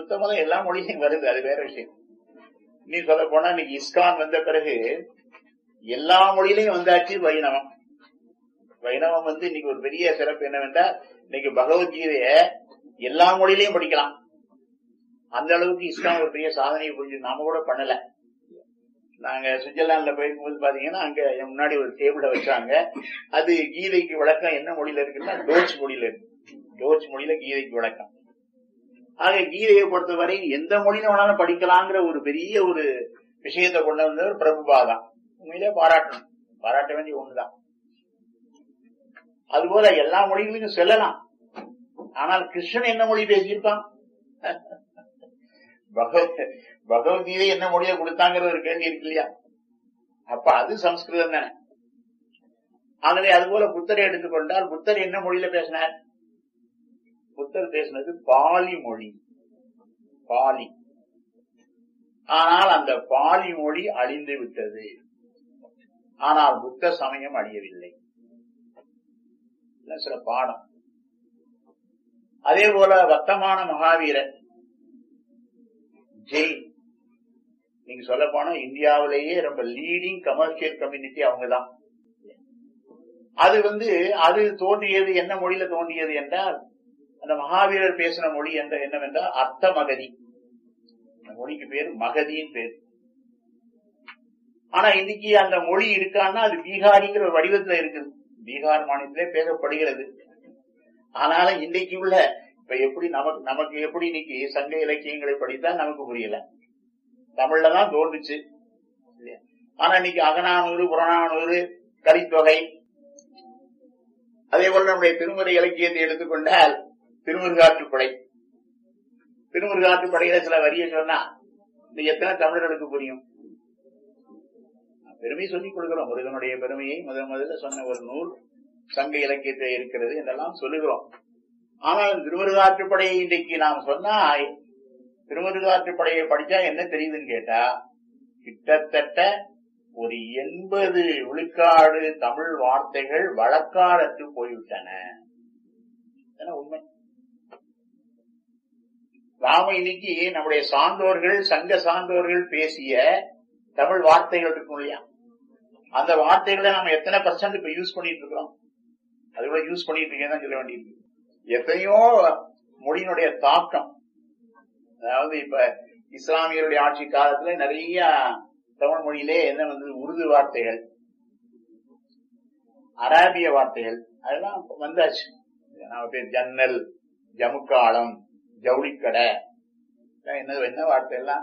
புத்த மதம் எல்லா மொழியிலும் வருது அது வேற விஷயம் நீ சொல்ல போனா இன்னைக்கு இஸ்கான் வந்த பிறகு எல்லா மொழியிலையும் வந்தாச்சு வைணவம் வைணவம் வந்து இன்னைக்கு ஒரு பெரிய சிறப்பு என்னவென்றால் இன்னைக்கு பகவத்கீதைய எல்லா மொழியிலையும் படிக்கலாம் அந்த அளவுக்கு இஸ்லாம் ஒரு பெரிய சாதனையை புரிஞ்சு நாம கூட பண்ணல நாங்க சுவிட்சர்லாந்துல போயிருக்கும்போது பாத்தீங்கன்னா அங்க என் முன்னாடி ஒரு டேபிள வச்சாங்க அது கீதைக்கு விளக்கம் என்ன மொழியில இருக்குன்னா டோச் மொழியில இருக்கு டோச் மொழியில கீதைக்கு விளக்கம் ஆக கீதையை பொறுத்தவரை எந்த மொழியில வேணாலும் படிக்கலாங்கிற ஒரு பெரிய ஒரு விஷயத்தை கொண்டு வந்தவர் பிரபுபாதான் உண்மையிலே பாராட்டணும் பாராட்ட வேண்டிய ஒண்ணுதான் அதுபோல எல்லா மொழிகளுக்கும் செல்லலாம் ஆனால் கிருஷ்ணன் என்ன மொழி பேசியிருப்பான் பகவத் பகவத்கீதை என்ன மொழியை கொடுத்தாங்கிற ஒரு கேள்வி இருக்கு இல்லையா அப்ப அது சம்ஸ்கிருதம் தானே ஆகவே அதுபோல புத்தரை எடுத்துக்கொண்டால் புத்தர் என்ன மொழியில பேசினார் புத்தர் பேசினது பாலி மொழி பாலி ஆனால் அந்த பாலி மொழி அழிந்து விட்டது ஆனால் புத்த சமயம் அழியவில்லை சில பாடம் அதே போல வர்த்தமான மகாவீரன் ஜெயின் நீங்க சொல்ல போனா இந்தியாவிலேயே ரொம்ப லீடிங் கமர்ஷியல் கம்யூனிட்டி அவங்கதான் அது வந்து அது தோன்றியது என்ன மொழியில தோன்றியது என்றால் அந்த மகாவீரர் பேசின மொழி என்ற என்னவென்றால் அர்த்த மகதி அந்த மொழிக்கு பேர் மகதியின் பேர் ஆனா இன்னைக்கு அந்த மொழி இருக்கான்னா அது பீகாரிங்கிற ஒரு வடிவத்துல இருக்குது பீகார் மாநிலத்திலே பேசப்படுகிறது ஆனாலும் இன்னைக்கு உள்ள இப்ப எப்படி நமக்கு நமக்கு எப்படி இன்னைக்கு சங்க இலக்கியங்களை படித்தா நமக்கு புரியல தமிழ்ல தான் தோன்றுச்சு ஆனா இன்னைக்கு அகநானூறு புறநானூறு கலித்தொகை அதே போல நம்முடைய திருமுறை இலக்கியத்தை எடுத்துக்கொண்டால் திருமுருகாற்றுப்படை திருமுருகாற்றுப்படையில சில வரிய சொன்னா இந்த எத்தனை தமிழர்களுக்கு புரியும் பெருமை சொல்லிக் கொடுக்கிறோம் முருகனுடைய பெருமையை முதல் முதல்ல சொன்ன ஒரு நூல் சங்க இலக்கியத்தில் இருக்கிறது என்றெல்லாம் சொல்லுகிறோம் ஆனால் திருமுருகாற்றுப்படையை இன்றைக்கு நாம் சொன்னா திருமுருகாற்றுப்படையை படிச்சா என்ன தெரியுதுன்னு கேட்டா கிட்டத்தட்ட ஒரு எண்பது விழுக்காடு தமிழ் வார்த்தைகள் வழக்காடத்து போய்விட்டன உண்மை நாம இன்னைக்கு நம்முடைய சான்றோர்கள் சங்க சான்றோர்கள் பேசிய தமிழ் வார்த்தைகள் இருக்கும் இல்லையா அந்த வார்த்தைகளை நம்ம எத்தனை பர்சன்ட் இப்ப யூஸ் பண்ணிட்டு இருக்கிறோம் அதுக்குள்ள யூஸ் பண்ணிட்டு இருக்கேன் சொல்ல வேண்டியது எத்தனையோ மொழியினுடைய தாக்கம் அதாவது இப்ப இஸ்லாமியருடைய ஆட்சி காலத்துல நிறைய தமிழ் மொழியிலே என்ன வந்து உருது வார்த்தைகள் அராபிய வார்த்தைகள் அதெல்லாம் வந்தாச்சு நம்ம பேர் ஜன்னல் ஜமுக்காலம் ஜவுளிக்கடை என்ன என்ன வார்த்தை எல்லாம்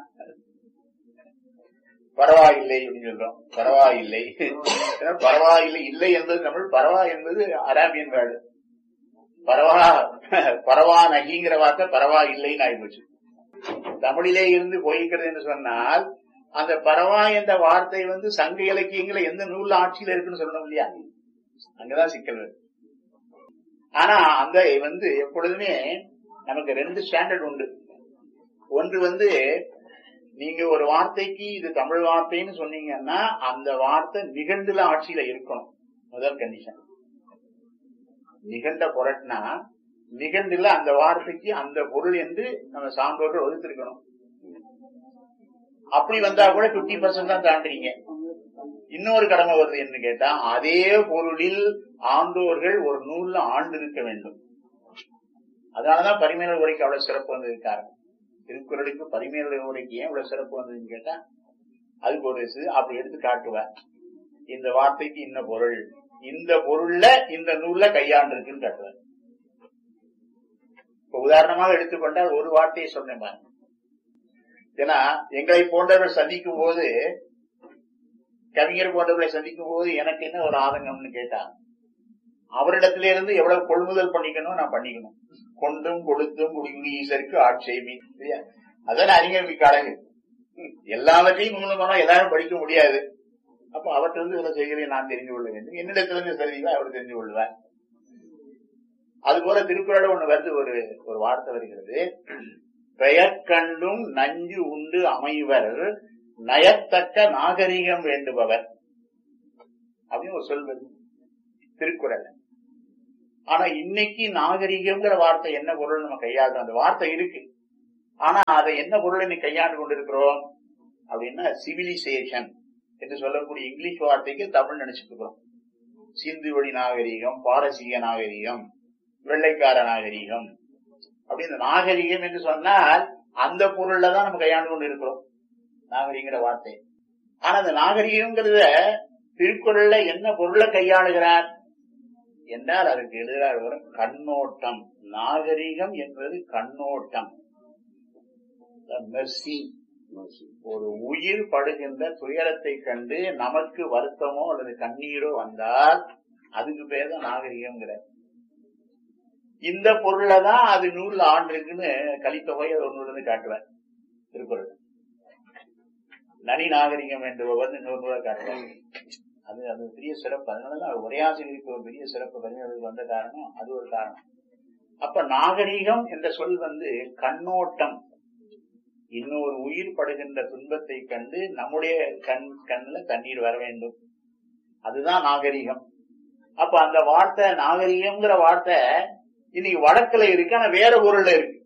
பரவாயில்லை அப்படின்னு சொல்றோம் பரவாயில்லை பரவாயில்லை இல்லை என்பது தமிழ் பரவா என்பது அராபியன் வேர்டு பரவா பரவா நகிங்கிற வார்த்தை பரவா இல்லைன்னு ஆயிப்போச்சு தமிழிலே இருந்து போய்க்கிறது என்று சொன்னால் அந்த பரவா என்ற வார்த்தை வந்து சங்க இலக்கியங்களை எந்த நூல்ல ஆட்சியில இருக்குன்னு சொல்லணும் இல்லையா அங்கதான் சிக்கல் வருது ஆனா அந்த வந்து எப்பொழுதுமே நமக்கு ரெண்டு ஸ்டாண்டர்ட் உண்டு ஒன்று வந்து நீங்க ஒரு வார்த்தைக்கு இது தமிழ் வார்த்தைன்னு சொன்னீங்கன்னா அந்த வார்த்தை நிகண்டுல ஆட்சியில இருக்கணும் முதல் கண்டிஷன் நிகண்ட புரட்டினா நிகண்டுல அந்த வார்த்தைக்கு அந்த பொருள் என்று நம்ம சான்றோர்கள் வகுத்திருக்கணும் அப்படி வந்தா கூட பிப்டி பர்சன்ட் தான் தாண்டுறீங்க இன்னொரு கடமை வருது என்று கேட்டா அதே பொருளில் ஆண்டோர்கள் ஒரு நூல்ல ஆண்டு இருக்க வேண்டும் அதனாலதான் பரிமேல உரைக்கு அவ்வளவு சிறப்பு வந்தது காரணம் திருக்குறளுக்கு பரிமேல உரைக்கு ஏன் இவ்வளவு சிறப்பு வந்ததுன்னு கேட்டா அதுக்கு ஒரு இது அப்படி எடுத்து காட்டுவேன் இந்த வார்த்தைக்கு இன்ன பொருள் இந்த பொருள்ல இந்த நூல்ல கையாண்டு இருக்குன்னு காட்டுவேன் இப்ப உதாரணமாக எடுத்துக்கொண்டால் ஒரு வார்த்தையை சொன்னேன் பாருங்க ஏன்னா எங்களை போன்றவர்கள் சந்திக்கும் போது கவிஞர் போன்றவர்களை சந்திக்கும் போது எனக்கு என்ன ஒரு ஆதங்கம்னு கேட்டா அவரிடத்தில இருந்து எவ்வளவு கொள்முதல் பண்ணிக்கணும் நான் பண்ணிக்கணும் கொண்டும் கொடுத்தும் குடிகுடி ஈசருக்கு ஆட்சேபி அதான் அறிஞர்களுக்கு அழகு எல்லாவற்றையும் மூலமாக எல்லாரும் படிக்க முடியாது அப்ப அவற்றிலிருந்து சில செய்திகளை நான் தெரிந்து கொள்ள வேண்டும் என்னிடத்திலிருந்து செய்திகளை அவர் தெரிந்து கொள்வார் அது போல திருக்குறள் ஒண்ணு வருது ஒரு ஒரு வார்த்தை வருகிறது பெயர் கண்டும் நஞ்சு உண்டு அமைவர் நயத்தக்க நாகரிகம் வேண்டுபவர் அப்படின்னு ஒரு சொல் வருது திருக்குறள் ஆனா இன்னைக்கு நாகரிகம்ங்கிற வார்த்தை என்ன பொருள் நம்ம கையாளுறோம் அந்த வார்த்தை இருக்கு ஆனா அதை என்ன பொருளை நீ கையாண்டு கொண்டிருக்கிறோம் அப்படின்னா சிவிலைசேஷன் என்று சொல்லக்கூடிய இங்கிலீஷ் வார்த்தைக்கு தமிழ் நினைச்சிட்டு இருக்கிறோம் சிந்து வழி நாகரீகம் பாரசீக நாகரீகம் வெள்ளைக்கார நாகரீகம் அப்படி இந்த நாகரீகம் என்று சொன்னால் அந்த பொருள்ல தான் நம்ம கையாண்டு கொண்டு இருக்கிறோம் நாகரீகங்கிற வார்த்தை ஆனா அந்த நாகரீகம்ங்கிறத திருக்குறள்ல என்ன பொருளை கையாளுகிறார் என்றால் அதுக்கு எதிராக வரும் கண்ணோட்டம் நாகரீகம் என்பது கண்ணோட்டம் மெர்சி ஒரு உயிர் படுகின்ற துயரத்தை கண்டு நமக்கு வருத்தமோ அல்லது கண்ணீரோ வந்தால் அதுக்கு பேர் தான் நாகரிகம்ங்கிற இந்த பொருளை தான் அது நூல்ல ஆண்டு இருக்குன்னு கலித்தொகை ஒரு நூல் இருந்து காட்டுவேன் திருக்குறள் நனி நாகரிகம் என்று வந்து இன்னொரு நூலை காட்டுவேன் அது அது பெரிய சிறப்பு அதனாலதான் உரையாசிரியருக்கு ஒரு பெரிய சிறப்பு கலைஞர்களுக்கு வந்த காரணம் அது ஒரு காரணம் அப்ப நாகரிகம் என்ற சொல் வந்து கண்ணோட்டம் இன்னொரு உயிர் படுகின்ற துன்பத்தை கண்டு நம்முடைய கண் கண்ணுல தண்ணீர் வர வேண்டும் அதுதான் நாகரிகம் அப்ப அந்த வார்த்தை நாகரிகம்ங்கிற வார்த்தை இன்னைக்கு வடக்குல இருக்கு ஆனா வேற பொருள்ல இருக்கு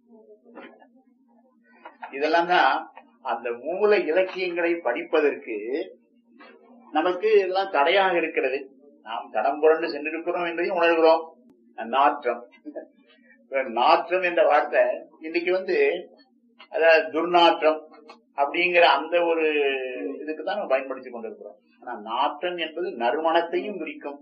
இதெல்லாம் தான் அந்த மூல இலக்கியங்களை படிப்பதற்கு நமக்கு இதெல்லாம் தடையாக இருக்கிறது நாம் தடம் புரண்டு சென்றிருக்கிறோம் என்பதையும் உணர்கிறோம் நாற்றம் நாற்றம் என்ற வார்த்தை இன்னைக்கு வந்து அதாவது துர்நாற்றம் அப்படிங்கிற அந்த ஒரு இதுக்கு தான் நம்ம பயன்படுத்தி கொண்டிருக்கிறோம் ஆனா நாற்றம் என்பது நறுமணத்தையும் குறிக்கும்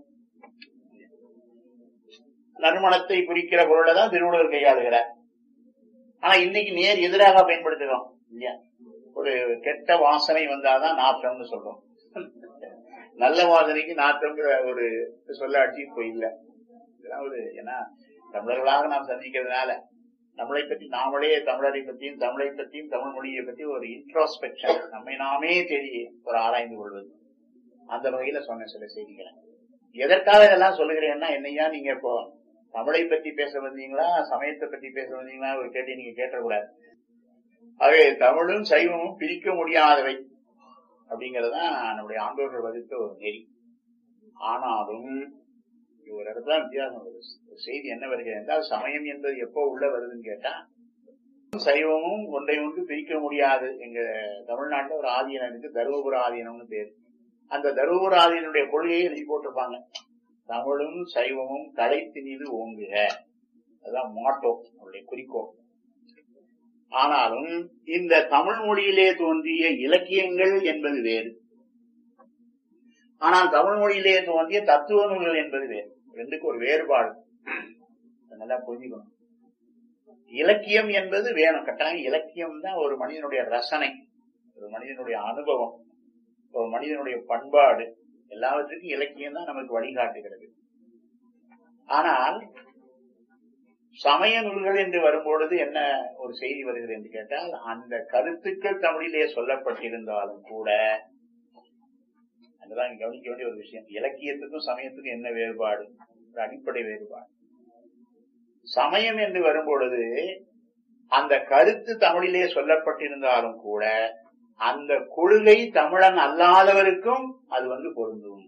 நறுமணத்தை குறிக்கிற பொருளை தான் திருவள்ளுவர் கையாளுகிறார் ஆனா இன்னைக்கு நேர் எதிராக பயன்படுத்துகிறோம் இல்லையா ஒரு கெட்ட வாசனை வந்தாதான் நாற்றம்னு சொல்றோம் நல்ல வாசனைக்கு நாற்றம்ங்கிற ஒரு சொல்லாட்சி இப்போ இல்ல இதெல்லாம் ஒரு ஏன்னா தமிழர்களாக நாம் சந்திக்கிறதுனால நம்மளை பற்றி நாமளே தமிழரை பற்றியும் தமிழை பற்றியும் தமிழ் மொழியை பற்றி ஒரு இன்ட்ரோஸ்பெக்ஷன் நம்மை நாமே தேடி ஒரு ஆராய்ந்து கொள்வது அந்த வகையில சொன்ன சில செய்திகளை எதற்காக இதெல்லாம் சொல்லுகிறேன்னா என்னையா நீங்க இப்போ தமிழை பற்றி பேச வந்தீங்களா சமயத்தை பற்றி பேச வந்தீங்களா ஒரு கேள்வி நீங்க கேட்டக்கூடாது ஆகவே தமிழும் சைவமும் பிரிக்க முடியாதவை அப்படிங்கறதுதான் நம்முடைய ஆண்டோர்கள் வகுத்த ஒரு நெறி ஆனாலும் ஒரு இடத்துல வித்தியாசம் வருது செய்தி என்ன வருகிறது என்றால் சமயம் என்பது எப்போ உள்ள வருதுன்னு கேட்டா சைவமும் ஒன்றை ஒன்று பிரிக்க முடியாது எங்க தமிழ்நாட்டுல ஒரு ஆதீனம் இருக்கு தருமபுர ஆதீனம்னு பேரு அந்த தருமபுர ஆதீனுடைய கொள்கையை எழுதி போட்டிருப்பாங்க தமிழும் சைவமும் கடைத்து மீது ஓங்குக அதுதான் மாட்டோ அவருடைய குறிக்கோள் ஆனாலும் இந்த தமிழ் மொழியிலே தோன்றிய இலக்கியங்கள் என்பது வேறு ஆனால் தமிழ் மொழியிலே தோன்றிய தத்துவ நூல்கள் என்பது வேறு ரெண்டுக்கு ஒரு வேறுபாடு நல்லா புரிஞ்சுக்கணும் இலக்கியம் என்பது வேணும் கட்டாயம் இலக்கியம் தான் ஒரு மனிதனுடைய ரசனை ஒரு மனிதனுடைய அனுபவம் ஒரு மனிதனுடைய பண்பாடு எல்லாவற்றுக்கும் இலக்கியம் தான் நமக்கு வழிகாட்டுகிறது ஆனால் சமய நூல்கள் என்று வரும்பொழுது என்ன ஒரு செய்தி வருகிறது என்று கேட்டால் அந்த கருத்துக்கள் தமிழிலே சொல்லப்பட்டிருந்தாலும் கூட அதுதான் கவனிக்க வேண்டிய ஒரு விஷயம் இலக்கியத்துக்கும் சமயத்துக்கும் என்ன வேறுபாடு ஒரு அடிப்படை வேறுபாடு சமயம் என்று வரும்பொழுது அந்த கருத்து தமிழிலே சொல்லப்பட்டிருந்தாலும் கூட அந்த கொள்கை தமிழன் அல்லாதவருக்கும் அது வந்து பொருந்தும்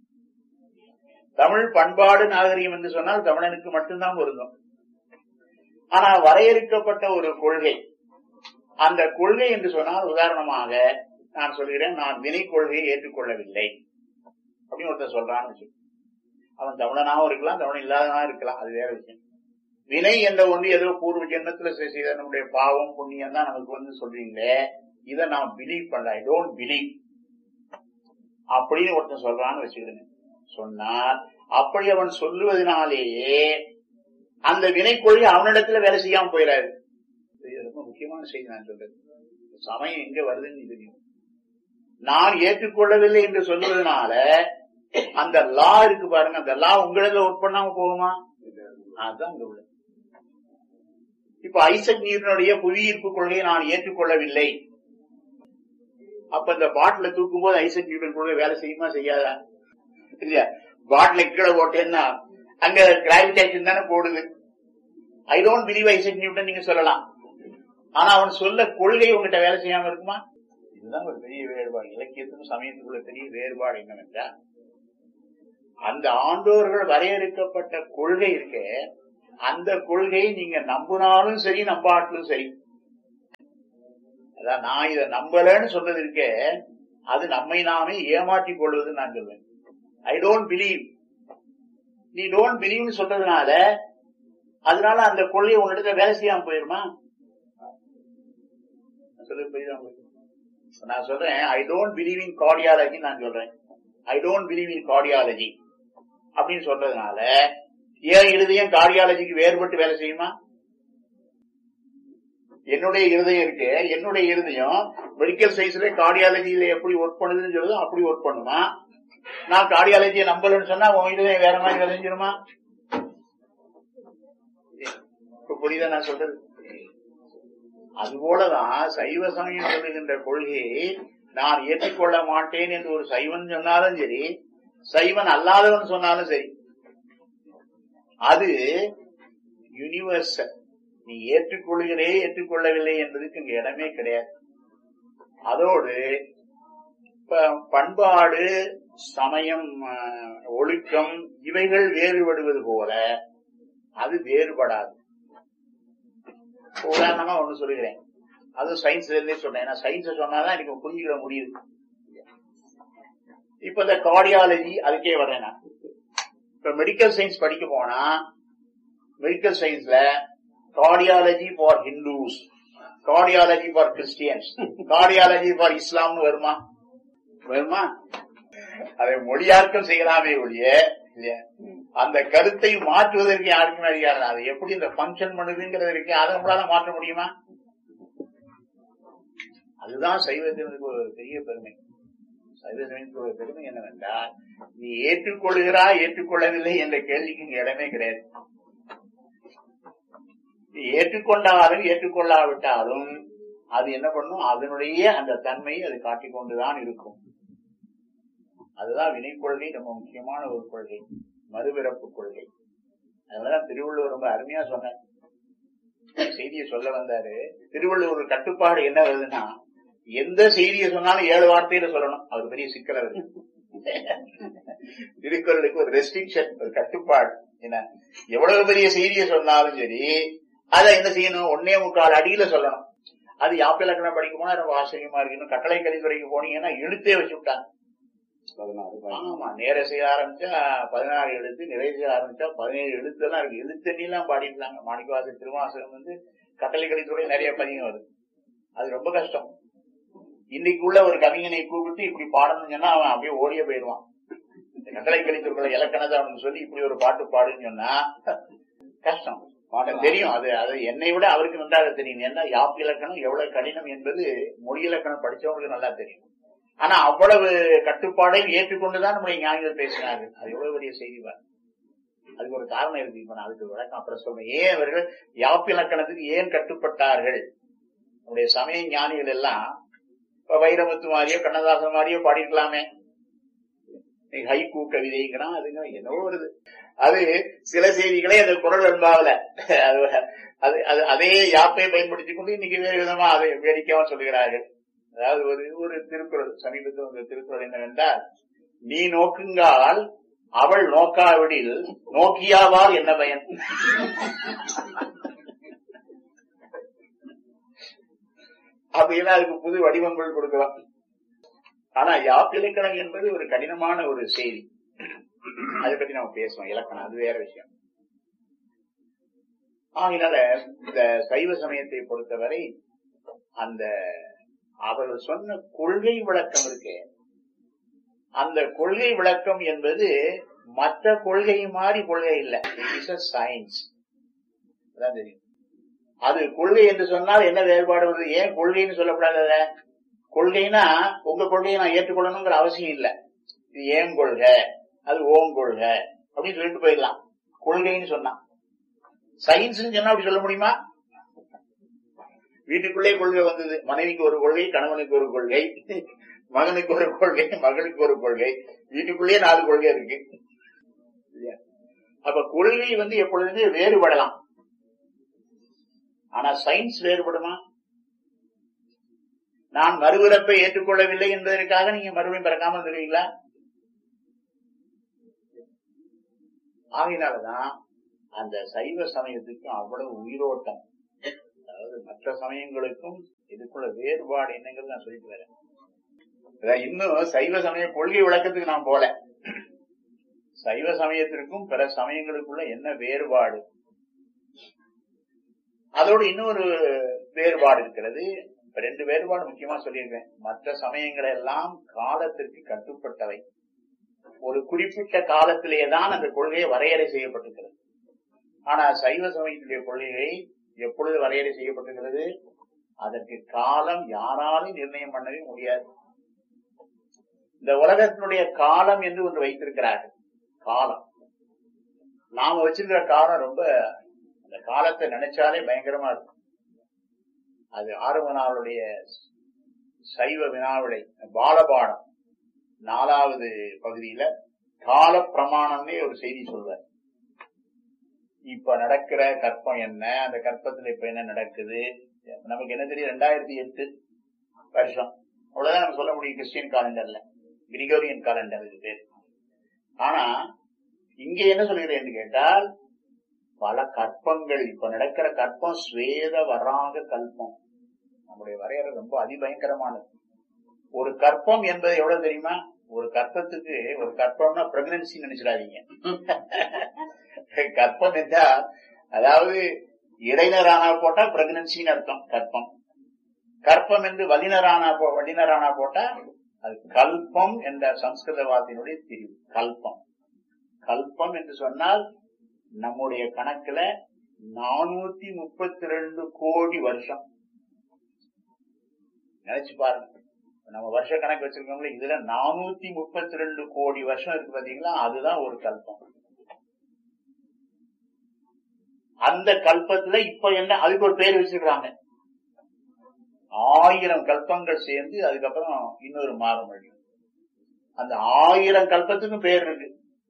தமிழ் பண்பாடு நாகரிகம் என்று சொன்னால் தமிழனுக்கு மட்டும்தான் பொருந்தும் ஆனா வரையறுக்கப்பட்ட ஒரு கொள்கை அந்த கொள்கை என்று சொன்னால் உதாரணமாக நான் சொல்கிறேன் நான் வினை கொள்கையை ஏற்றுக்கொள்ளவில்லை அப்படின்னு ஒருத்தர் சொல்றான்னு வச்சு அவன் தமிழனாகவும் இருக்கலாம் தமிழன் இல்லாதவனாக இருக்கலாம் அது வேற விஷயம் வினை என்ற ஒன்று ஏதோ பூர்வ ஜென்மத்துல செய்த நம்முடைய பாவம் புண்ணியம் தான் நமக்கு வந்து சொல்றீங்களே இதை நான் பிலீவ் பண்ணல ஐ டோன்ட் பிலீவ் அப்படின்னு ஒருத்தன் சொல்றான்னு வச்சுக்கிடுங்க சொன்னால் அப்படி அவன் சொல்லுவதனாலேயே அந்த வினை கொள்கை அவனிடத்துல வேலை செய்யாம போயிடாது இது ரொம்ப முக்கியமான செய்தி நான் சொல்றது சமயம் எங்க வருதுன்னு தெரியும் நான் ஏற்றுக்கொள்ளவில்லை என்று சொல்லுவதனால அந்த லா இருக்கு பாருங்க அந்த லா உங்களிடத்துல ஒர்க் பண்ணாம போகுமா அதுதான் இங்க உள்ள இப்ப ஐசக் நீரனுடைய புவியீர்ப்பு கொள்கையை நான் ஏற்றுக்கொள்ளவில்லை அப்ப இந்த பாட்டில தூக்கும் போது ஐசக் நியூட்டன் கொள்கை வேலை செய்யுமா செய்யாதா இல்லையா பாட்டில கீழே போட்டேன்னா அங்க கிராவிடேஷன் தானே போடுது I don't believe Isaac Newton நீங்க சொல்லலாம் ஆனா அவன் சொல்ல கொள்கை உங்ககிட்ட வேலை செய்யாம இருக்குமா இதுதான் ஒரு பெரிய வேறுபாடு இலக்கியத்துக்கும் சமயத்துக்குள்ள பெரிய வேறுபாடு என்னவென்றால் அந்த ஆண்டோர்கள் வரையறுக்கப்பட்ட கொள்கை இருக்க அந்த கொள்கையை நீங்க நம்பினாலும் சரி நம்பாட்டிலும் சரி அதான் நான் இதை நம்பலன்னு சொன்னது இருக்கே அது நம்மை நாமே ஏமாற்றிக் கொள்வதுன்னு நான் சொல்வேன் ஐ டோன்ட் பிலீவ் நீ டோன்ட் பிலீவ்னு சொல்றதுனால அதனால அந்த கொள்கை உன்னிடத்துல வேலை செய்யாம போயிருமா நான் சொல்றது புரியுதா உங்களுக்கு? நான் சொல்றேன் I don't believe in cardiology நான் சொல்றேன் I don't believe in cardiology அப்படின்னு சொல்றதுனால ஏன் இருதயம் கார்டியாலஜிக்கு வேறுபட்டு வேலை செய்யுமா என்னுடைய இருதயம் இருக்கு என்னுடைய இருதயம் மெடிக்கல் சயின்ஸ்ல கார்டியாலஜியில எப்படி ஒர்க் பண்ணுதுன்னு சொல்லுதோ அப்படி ஒர்க் பண்ணுமா நான் கார்டியாலஜியை நம்பலன்னு சொன்னா உன் இருதயம் வேற மாதிரி வேலை செஞ்சிருமா இப்ப புரியுதா நான் சொல்றது அதுபோலதான் சைவ சமயம் சொல்லுகின்ற கொள்கையை நான் ஏற்றுக்கொள்ள மாட்டேன் என்று ஒரு சைவன் சொன்னாலும் சரி சைவன் அல்லாதவன் சொன்னாலும் சரி அது யூனிவர்சல் நீ ஏற்றுக்கொள்கிறே ஏற்றுக்கொள்ளவில்லை என்பதுக்கு இங்க இடமே கிடையாது அதோடு ப- பண்பாடு சமயம் அஹ், ஒழுக்கம் இவைகள் வேறுபடுவது போல அது வேறுபடாது இப்ப உதாரணமா ஒண்ணு சொல்லுகிறேன் அது சயின்ஸ்ல இருந்தே சொன்னேன் ஏன்னா சயின்ஸ் சொன்னாதான் எனக்கு புரிஞ்சுக்கிற முடியுது இப்ப இந்த கார்டியாலஜி அதுக்கே வரேன் நான் இப்ப மெடிக்கல் சயின்ஸ் படிக்க போனா மெடிக்கல் சயின்ஸ்ல cardiology for Hindus cardiology for Christians cardiology for இஸ்லாம்னு வருமா வருமா அதை மொழியாக்கம் செய்யலாமே ஒழிய இல்லையா அந்த கருத்தை மாற்றுவதற்கு யாருக்குமே அதிகாரம் இல்லை. அது எப்படி இந்த ஃபங்க்ஷன் பண்ணுதுங்கிறது இருக்கு அதை உங்களால மாற்ற முடியுமா அதுதான் சைவத்தினுக்கு ஒரு பெரிய பெருமை சைவ சமயத்துக்கு ஒரு பெருமை என்னவென்றால் நீ ஏற்றுக்கொள்கிறாய் ஏற்றுக்கொள்ளவில்லை என்ற கேள்விக்கு இங்க இடமே கிடையாது நீ ஏற்றுக்கொண்டாலும் ஏற்றுக்கொள்ளாவிட்டாலும் அது என்ன பண்ணும் அதனுடைய அந்த தன்மையை அது காட்டிக் கொண்டுதான் இருக்கும் அதுதான் வினை கொள்கை நம்ம முக்கியமான ஒரு கொள்கை மறுபிறப்பு கொள்கை அதனாலதான் திருவள்ளுவர் ரொம்ப அருமையா சொன்னார் செய்தியை சொல்ல வந்தாரு திருவள்ளுவர் ஒரு கட்டுப்பாடு என்ன வருதுன்னா எந்த செய்தியை சொன்னாலும் ஏழு வார்த்தையில சொல்லணும் அது பெரிய சிக்கல் வருது திருக்குறளுக்கு ஒரு ரெஸ்ட்ரிக்ஷன் ஒரு கட்டுப்பாடு என்ன எவ்வளவு பெரிய செய்தியை சொன்னாலும் சரி அதை என்ன செய்யணும் ஒன்னே முக்கால் அடியில சொல்லணும் அது யாப்பிலக்கணம் படிக்க போனா ரொம்ப ஆச்சரியமா இருக்கு கட்டளை கலித்துறைக்கு போனீங்கன்னா எழுத்தே வச்சு விட்டாங்க ஆமா நேர செய்ய ஆரம்பிச்சா பதினாறு எழுத்து நிறைய செய்ய ஆரம்பிச்சா பதினேழு எழுத்து எல்லாம் இருக்கு எழுத்தண்ணிலாம் பாடிட்டாங்க மாணிக்கவாசல் திருவாசகம் வந்து கட்டளை கலித்துறை நிறைய பதிகம் வருது அது ரொம்ப கஷ்டம் இன்னைக்கு உள்ள ஒரு கவிஞனை கூப்பிட்டு இப்படி பாடணும்னு சொன்னா அவன் அப்படியே ஓடியே போயிடுவான் இந்த கட்டளை கலித்துறை இலக்கணத்தை அவனுக்கு சொல்லி இப்படி ஒரு பாட்டு பாடுன்னு சொன்னா கஷ்டம் தெரியும் அது அது என்னை விட அவருக்கு நன்றாக தெரியும் என்ன யாப் இலக்கணம் எவ்வளவு கடினம் என்பது மொழி இலக்கணம் படிச்சவங்களுக்கு நல்லா தெரியும் ஆனா அவ்வளவு கட்டுப்பாடையும் ஏற்றுக்கொண்டுதான் நம்முடைய ஞானிகள் பேசினார்கள் அது எவ்வளவு பெரிய செய்தி பாரு. அதுக்கு ஒரு காரணம் இருக்கு இப்ப நான் அதுக்கு விளக்கம் அப்புறம் சொல்றேன் ஏன் அவர்கள் யாப் இலக்கணத்துக்கு ஏன் கட்டுப்பட்டார்கள் நம்முடைய சமய ஞானிகள் எல்லாம் இப்ப வைரமுத்து மாதிரியோ கண்ணதாசன் மாதிரியோ பாடிருக்கலாமே ஹைக்கூ கவிதைங்கிறான் அதுங்க என்னவோ வருது அது சில செய்திகளே அந்த குரல் அன்பாவல அது அது அது அதே யாப்பை பயன்படுத்திக் கொண்டு இன்னைக்கு வேறு விதமா அதை வேடிக்கையா சொல்லுகிறார்கள் அதாவது ஒரு ஒரு திருக்குறள் சமீபத்தில் வந்த திருக்குறள் என்னவென்றால் நீ நோக்குங்கால் அவள் நோக்காவிடில் நோக்கியாவால் என்ன பயன் அப்படின்னா அதுக்கு புது வடிவங்கள் கொடுக்கலாம் ஆனா யாப் இலக்கணம் என்பது ஒரு கடினமான ஒரு செய்தி அதை பத்தி நம்ம பேசுவோம் இலக்கணம் அது வேற விஷயம் ஆகினால இந்த சைவ சமயத்தை பொறுத்தவரை அந்த அவர்கள் சொன்ன கொள்கை விளக்கம் இருக்கு அந்த கொள்கை விளக்கம் என்பது மற்ற கொள்கை மாதிரி கொள்கை இல்லை இட் இஸ் சயின்ஸ் அதான் தெரியும் அது கொள்கை என்று சொன்னால் என்ன வேறுபாடு வருது ஏன் கொள்கைன்னு சொல்லக்கூடாது கொள்கைனா உங்க கொள்கையை நான் ஏற்றுக்கொள்ளணுங்கிற அவசியம் இல்லை இது ஏன் கொள்கை அது ஓம் கொள்கை அப்படின்னு சொல்லிட்டு போயிடலாம் கொள்கைன்னு சொன்னான் சயின்ஸ் சொன்னா அப்படி சொல்ல முடியுமா வீட்டுக்குள்ளே கொள்கை வந்தது மனைவிக்கு ஒரு கொள்கை கணவனுக்கு ஒரு கொள்கை மகனுக்கு ஒரு கொள்கை மகளுக்கு ஒரு கொள்கை வீட்டுக்குள்ளேயே நாலு கொள்கை இருக்கு இல்லையா? அப்ப கொள்கை வந்து எப்பொழுதுமே வேறுபடலாம் ஆனா சயின்ஸ் வேறுபடுமா நான் மறுபிறப்பை ஏற்றுக்கொள்ளவில்லை என்பதற்காக நீங்க மறுபடியும் பிறக்காம இருந்துருவீங்களா ஆகையினாலதான் அந்த சைவ சமயத்துக்கு அவ்வளவு உயிரோட்டம் அதாவது அதாவது மற்ற சமயங்களுக்கும் இதுக்குள்ள வேறுபாடு என்னங்கிறது நான் சொல்லிட்டு வரேன் அதான் இன்னும் சைவ சமய கொள்கை விளக்கத்துக்கு நான் போல சைவ சமயத்திற்கும் பிற சமயங்களுக்குள்ள என்ன வேறுபாடு அதோடு இன்னொரு வேறுபாடு இருக்கிறது ரெண்டு வேறுபாடு முக்கியமா சொல்லியிருக்கேன் மற்ற சமயங்கள் எல்லாம் காலத்திற்கு கட்டுப்பட்டவை ஒரு குறிப்பிட்ட காலத்திலேயே தான் அந்த கொள்கையை வரையறை செய்யப்பட்டிருக்கிறது ஆனா சைவ சமயத்துடைய கொள்கையை எப்பொழுது வரையறை செய்யப்பட்டிருக்கிறது அதற்கு காலம் யாராலும் நிர்ணயம் பண்ணவே முடியாது இந்த உலகத்தினுடைய காலம் என்று ஒன்று வைத்திருக்கிறார்கள் காலம் நாம வச்சிருக்கிற காலம் ரொம்ப அந்த காலத்தை நினைச்சாலே பயங்கரமா இருக்கும் அது ஆறுவனாவுடைய சைவ வினாவிடை பாலபாடம் நாலாவது பகுதியில கால பிரமாணம்னே ஒரு செய்தி சொல்வார் இப்ப நடக்கிற கற்பம் என்ன அந்த கற்பத்துல இப்ப என்ன நடக்குது நமக்கு என்ன தெரியும் ரெண்டாயிரத்தி எட்டு வருஷம் அவ்வளவுதான் நம்ம சொல்ல முடியும் கிறிஸ்டியன் காலண்டர்ல கிரிகோரியன் காலண்டர் இது பேர் ஆனா இங்க என்ன சொல்கிறேன்னு கேட்டால் பல கற்பங்கள் இப்ப நடக்கிற கற்பம் ஸ்வேத வராக கல்பம் நம்முடைய வரையறை ரொம்ப அதிபயங்கரமானது ஒரு கற்பம் என்பது எவ்வளவு தெரியுமா ஒரு கற்பத்துக்கு ஒரு கற்பம்னா பிரெக்னன்சி நினைச்சிடாதீங்க கற்பம் என்றால் அதாவது இடைநரானா போட்டா பிரெக்னன்சின்னு அர்த்தம் கற்பம் கற்பம் என்று வல்லினரானா போ வல்லினரானா போட்டா அது கல்பம் என்ற சம்ஸ்கிருத வார்த்தையினுடைய தெரிவு கல்பம் கல்பம் என்று சொன்னால் நம்முடைய கணக்குல நானூத்தி முப்பத்தி ரெண்டு கோடி வருஷம் நினைச்சு பாருங்க நம்ம வருஷ கணக்கு வச்சிருக்கோம்ல இதுல நானூத்தி முப்பத்தி ரெண்டு கோடி வருஷம் இருக்கு பாத்தீங்களா அதுதான் ஒரு கல்பம் அந்த கல்பத்துல இப்ப என்ன அதுக்கு ஒரு பேர் வச்சிருக்காங்க ஆயிரம் கல்பங்கள் சேர்ந்து அதுக்கப்புறம் இன்னொரு மாதம் வழி அந்த ஆயிரம் கல்பத்துக்கும் பேர் இருக்கு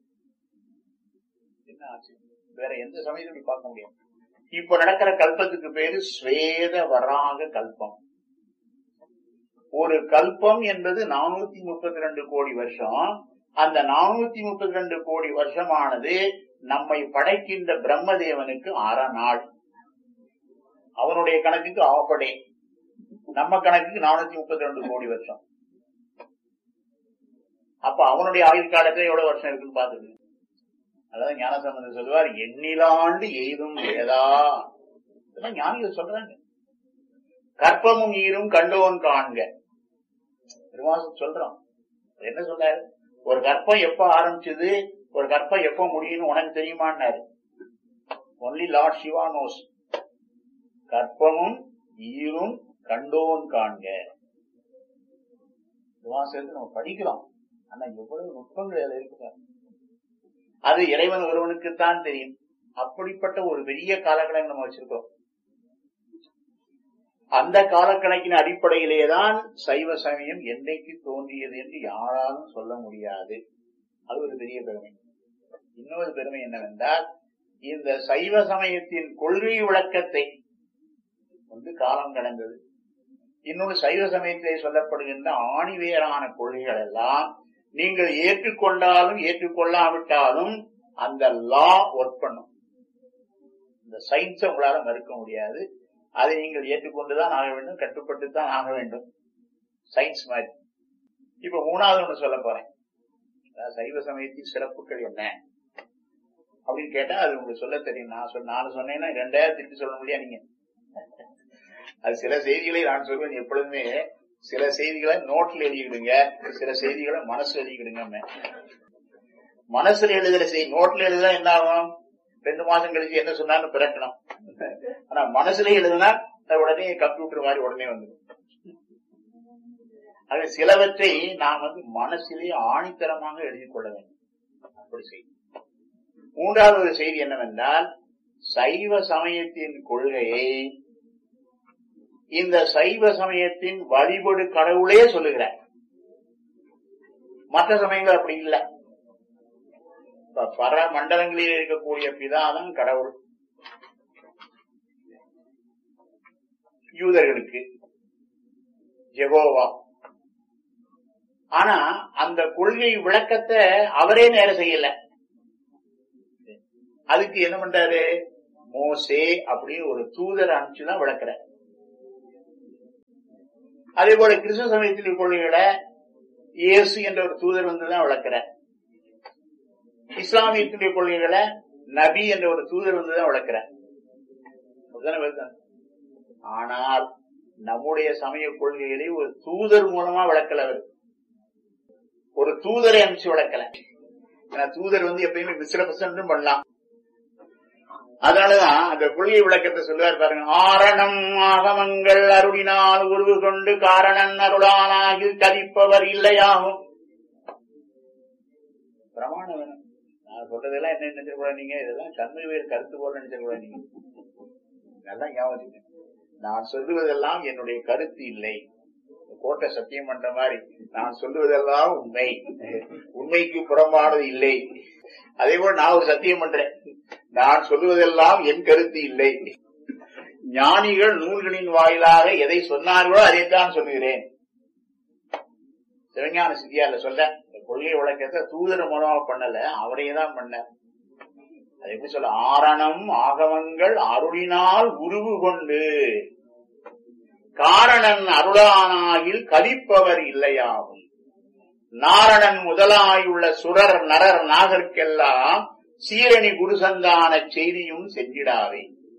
என்ன ஆச்சு வேற எந்த சமயத்திலும் பார்க்க முடியும் இப்ப நடக்கிற கல்பத்துக்கு பேரு ஸ்வேத வராக கல்பம் ஒரு கல்பம் என்பது நானூத்தி முப்பத்தி ரெண்டு கோடி வருஷம் அந்த நானூத்தி முப்பத்தி ரெண்டு கோடி வருஷமானது நம்மை படைக்கின்ற பிரம்மதேவனுக்கு அரை நாள் அவனுடைய கணக்குக்கு ஆஃபடே நம்ம கணக்குக்கு நானூத்தி முப்பத்தி ரெண்டு கோடி வருஷம் அப்ப அவனுடைய ஆயுள் காலத்துல எவ்வளவு வருஷம் இருக்குன்னு பாத்துக்கு அதாவது ஞானசம்பந்தர் சொல்லுவார் எண்ணிலாண்டு எய்தும் ஏதா இதெல்லாம் ஞானிகள் சொல்றாங்க கற்பமும் ஈரும் கண்டோன் காண்க திருவாசம் சொல்றோம் என்ன சொல்றாரு ஒரு கற்பம் எப்ப ஆரம்பிச்சது ஒரு கற்பம் எப்ப முடியும்னு உனக்கு தெரியுமான்னாரு ஒன்லி லார்ட் சிவா நோஸ் கற்பமும் ஈரும் கண்டோன் காண்க திருவாசகத்தை நம்ம படிக்கிறோம் ஆனா எவ்வளவு நுட்பங்கள் அதுல இருக்கு அது இறைவன் ஒருவனுக்குத்தான் தெரியும் அப்படிப்பட்ட ஒரு பெரிய காலக்கணக்கு நம்ம வச்சிருக்கோம் அந்த காலக்கணக்கின் அடிப்படையிலேதான் சைவ சமயம் என்னைக்கு தோன்றியது என்று யாராலும் சொல்ல முடியாது அது ஒரு பெரிய பெருமை இன்னொரு பெருமை என்னவென்றால் இந்த சைவ சமயத்தின் கொள்கை விளக்கத்தை வந்து காலம் கடந்தது இன்னொரு சைவ சமயத்திலே சொல்லப்படுகின்ற ஆணிவேரான கொள்கைகள் எல்லாம் நீங்கள் ஏற்றுக்கொண்டாலும் ஏற்றுக்கொள்ளாவிட்டாலும் அந்த லா ஒர்க் பண்ணும் இந்த சயின்ஸை உங்களால மறுக்க முடியாது அதை நீங்கள் ஏற்றுக்கொண்டுதான் ஆக வேண்டும் கட்டுப்பட்டு தான் ஆக வேண்டும் சயின்ஸ் மாதிரி இப்ப மூணாவது ஒண்ணு சொல்ல போறேன் சைவ சமயத்தின் சிறப்புகள் என்ன அப்படின்னு கேட்டா அது உங்களுக்கு சொல்ல தெரியும் நான் சொன்ன நான் சொன்னேன்னா ரெண்டாயிரம் திருப்பி சொல்ல முடியா நீங்க அது சில செய்திகளை நான் சொல்வேன் எப்பொழுதுமே சில செய்திகளை நோட்ல எழுதிக்கிடுங்க சில செய்திகளை மனசுல எழுதிக்கிடுங்க மனசுல எழுதுற செய்தி நோட்ல எழுதுனா என்ன ஆகும் ரெண்டு மாசம் கழிச்சு என்ன சொன்னாலும் பிறக்கணும் ஆனா மனசுல எழுதுனா உடனே கம்ப்யூட்டர் மாதிரி உடனே வந்துடும் அது சிலவற்றை நாம் வந்து மனசிலே ஆணித்தரமாக எழுதி கொள்ள வேண்டும் அப்படி செய்தி மூன்றாவது ஒரு செய்தி என்னவென்றால் சைவ சமயத்தின் கொள்கையை இந்த சைவ சமயத்தின் வழிபடு கடவுளே சொல்லுகிறார் மற்ற சமயங்கள் அப்படி இல்லை பர மண்டலங்களில் இருக்கக்கூடிய பிதாதான் கடவுள் யூதர்களுக்கு ஜெகோவா ஆனா அந்த கொள்கை விளக்கத்தை அவரே நேர செய்யல அதுக்கு என்ன பண்றாரு மோசே அப்படின்னு ஒரு தூதர் அனுப்பிச்சுதான் விளக்குற அதே போல கிறிஸ்துவ சமயத்தின் கொள்கைகளை இயேசு என்ற ஒரு தூதர் வந்துதான் விளக்குறார் இஸ்லாமியத்தினுடைய கொள்கைகளை நபி என்ற ஒரு தூதர் வந்துதான் விளக்குறார் அப்படிதானே வருது? ஆனால் நம்முடைய சமய கொள்கைகளை ஒரு தூதர் மூலமா விளக்கல அவர் ஒரு தூதரை அனுப்பிச்சு விளக்கல ஏன்னா தூதர் வந்து எப்பயுமே மிஸ்ர பர்சன்ட்டும் பண்ணலாம் அதனாலதான் அந்த கொள்கை விளக்கத்தை சொல்லுவார் பாருங்க ஆரணம் ஆகமங்கள் அருளினால் உருவு கொண்டு காரணன் அருளானாகி கதிப்பவர் இல்லையாகும் பிரமாணம் வேணும் நான் சொல்றதெல்லாம் என்ன நினைச்சிடக்கூடாது நீங்க இதெல்லாம் கண்மைவேல் கருத்து போல நினைச்சிடக்கூடாது நீங்க நல்லா ஞாபகம் வச்சுக்கங்க. நான் சொல்லுவதெல்லாம் என்னுடைய கருத்து இல்லை கோட்டை சத்தியம் பண்ற மாதிரி நான் சொல்லுவதெல்லாம் உண்மை உண்மைக்கு புறம்பானது இல்லை அதே போல நான் ஒரு சத்தியம் பண்றேன் நான் சொல்லுவதெல்லாம் என் கருத்து இல்லை ஞானிகள் நூல்களின் வாயிலாக எதை சொன்னார்களோ அதைத்தான் சொல்லுகிறேன் சிவஞான சித்தியால சொல்ல இந்த கொள்கை விளக்கத்தை தூதர் மூலமா பண்ணல அவரையே தான் பண்ண அது எப்படி சொல்ல ஆரணம் ஆகமங்கள் அருளினால் உருவு கொண்டு காரணன் அருளானாயில் கலிப்பவர் இல்லையாகும் நாரணன் முதலாயுள்ள சுரர் நரர் நாகர்க்கெல்லாம் சீரணி குருசந்தான செய்தியும் செஞ்சிடாவே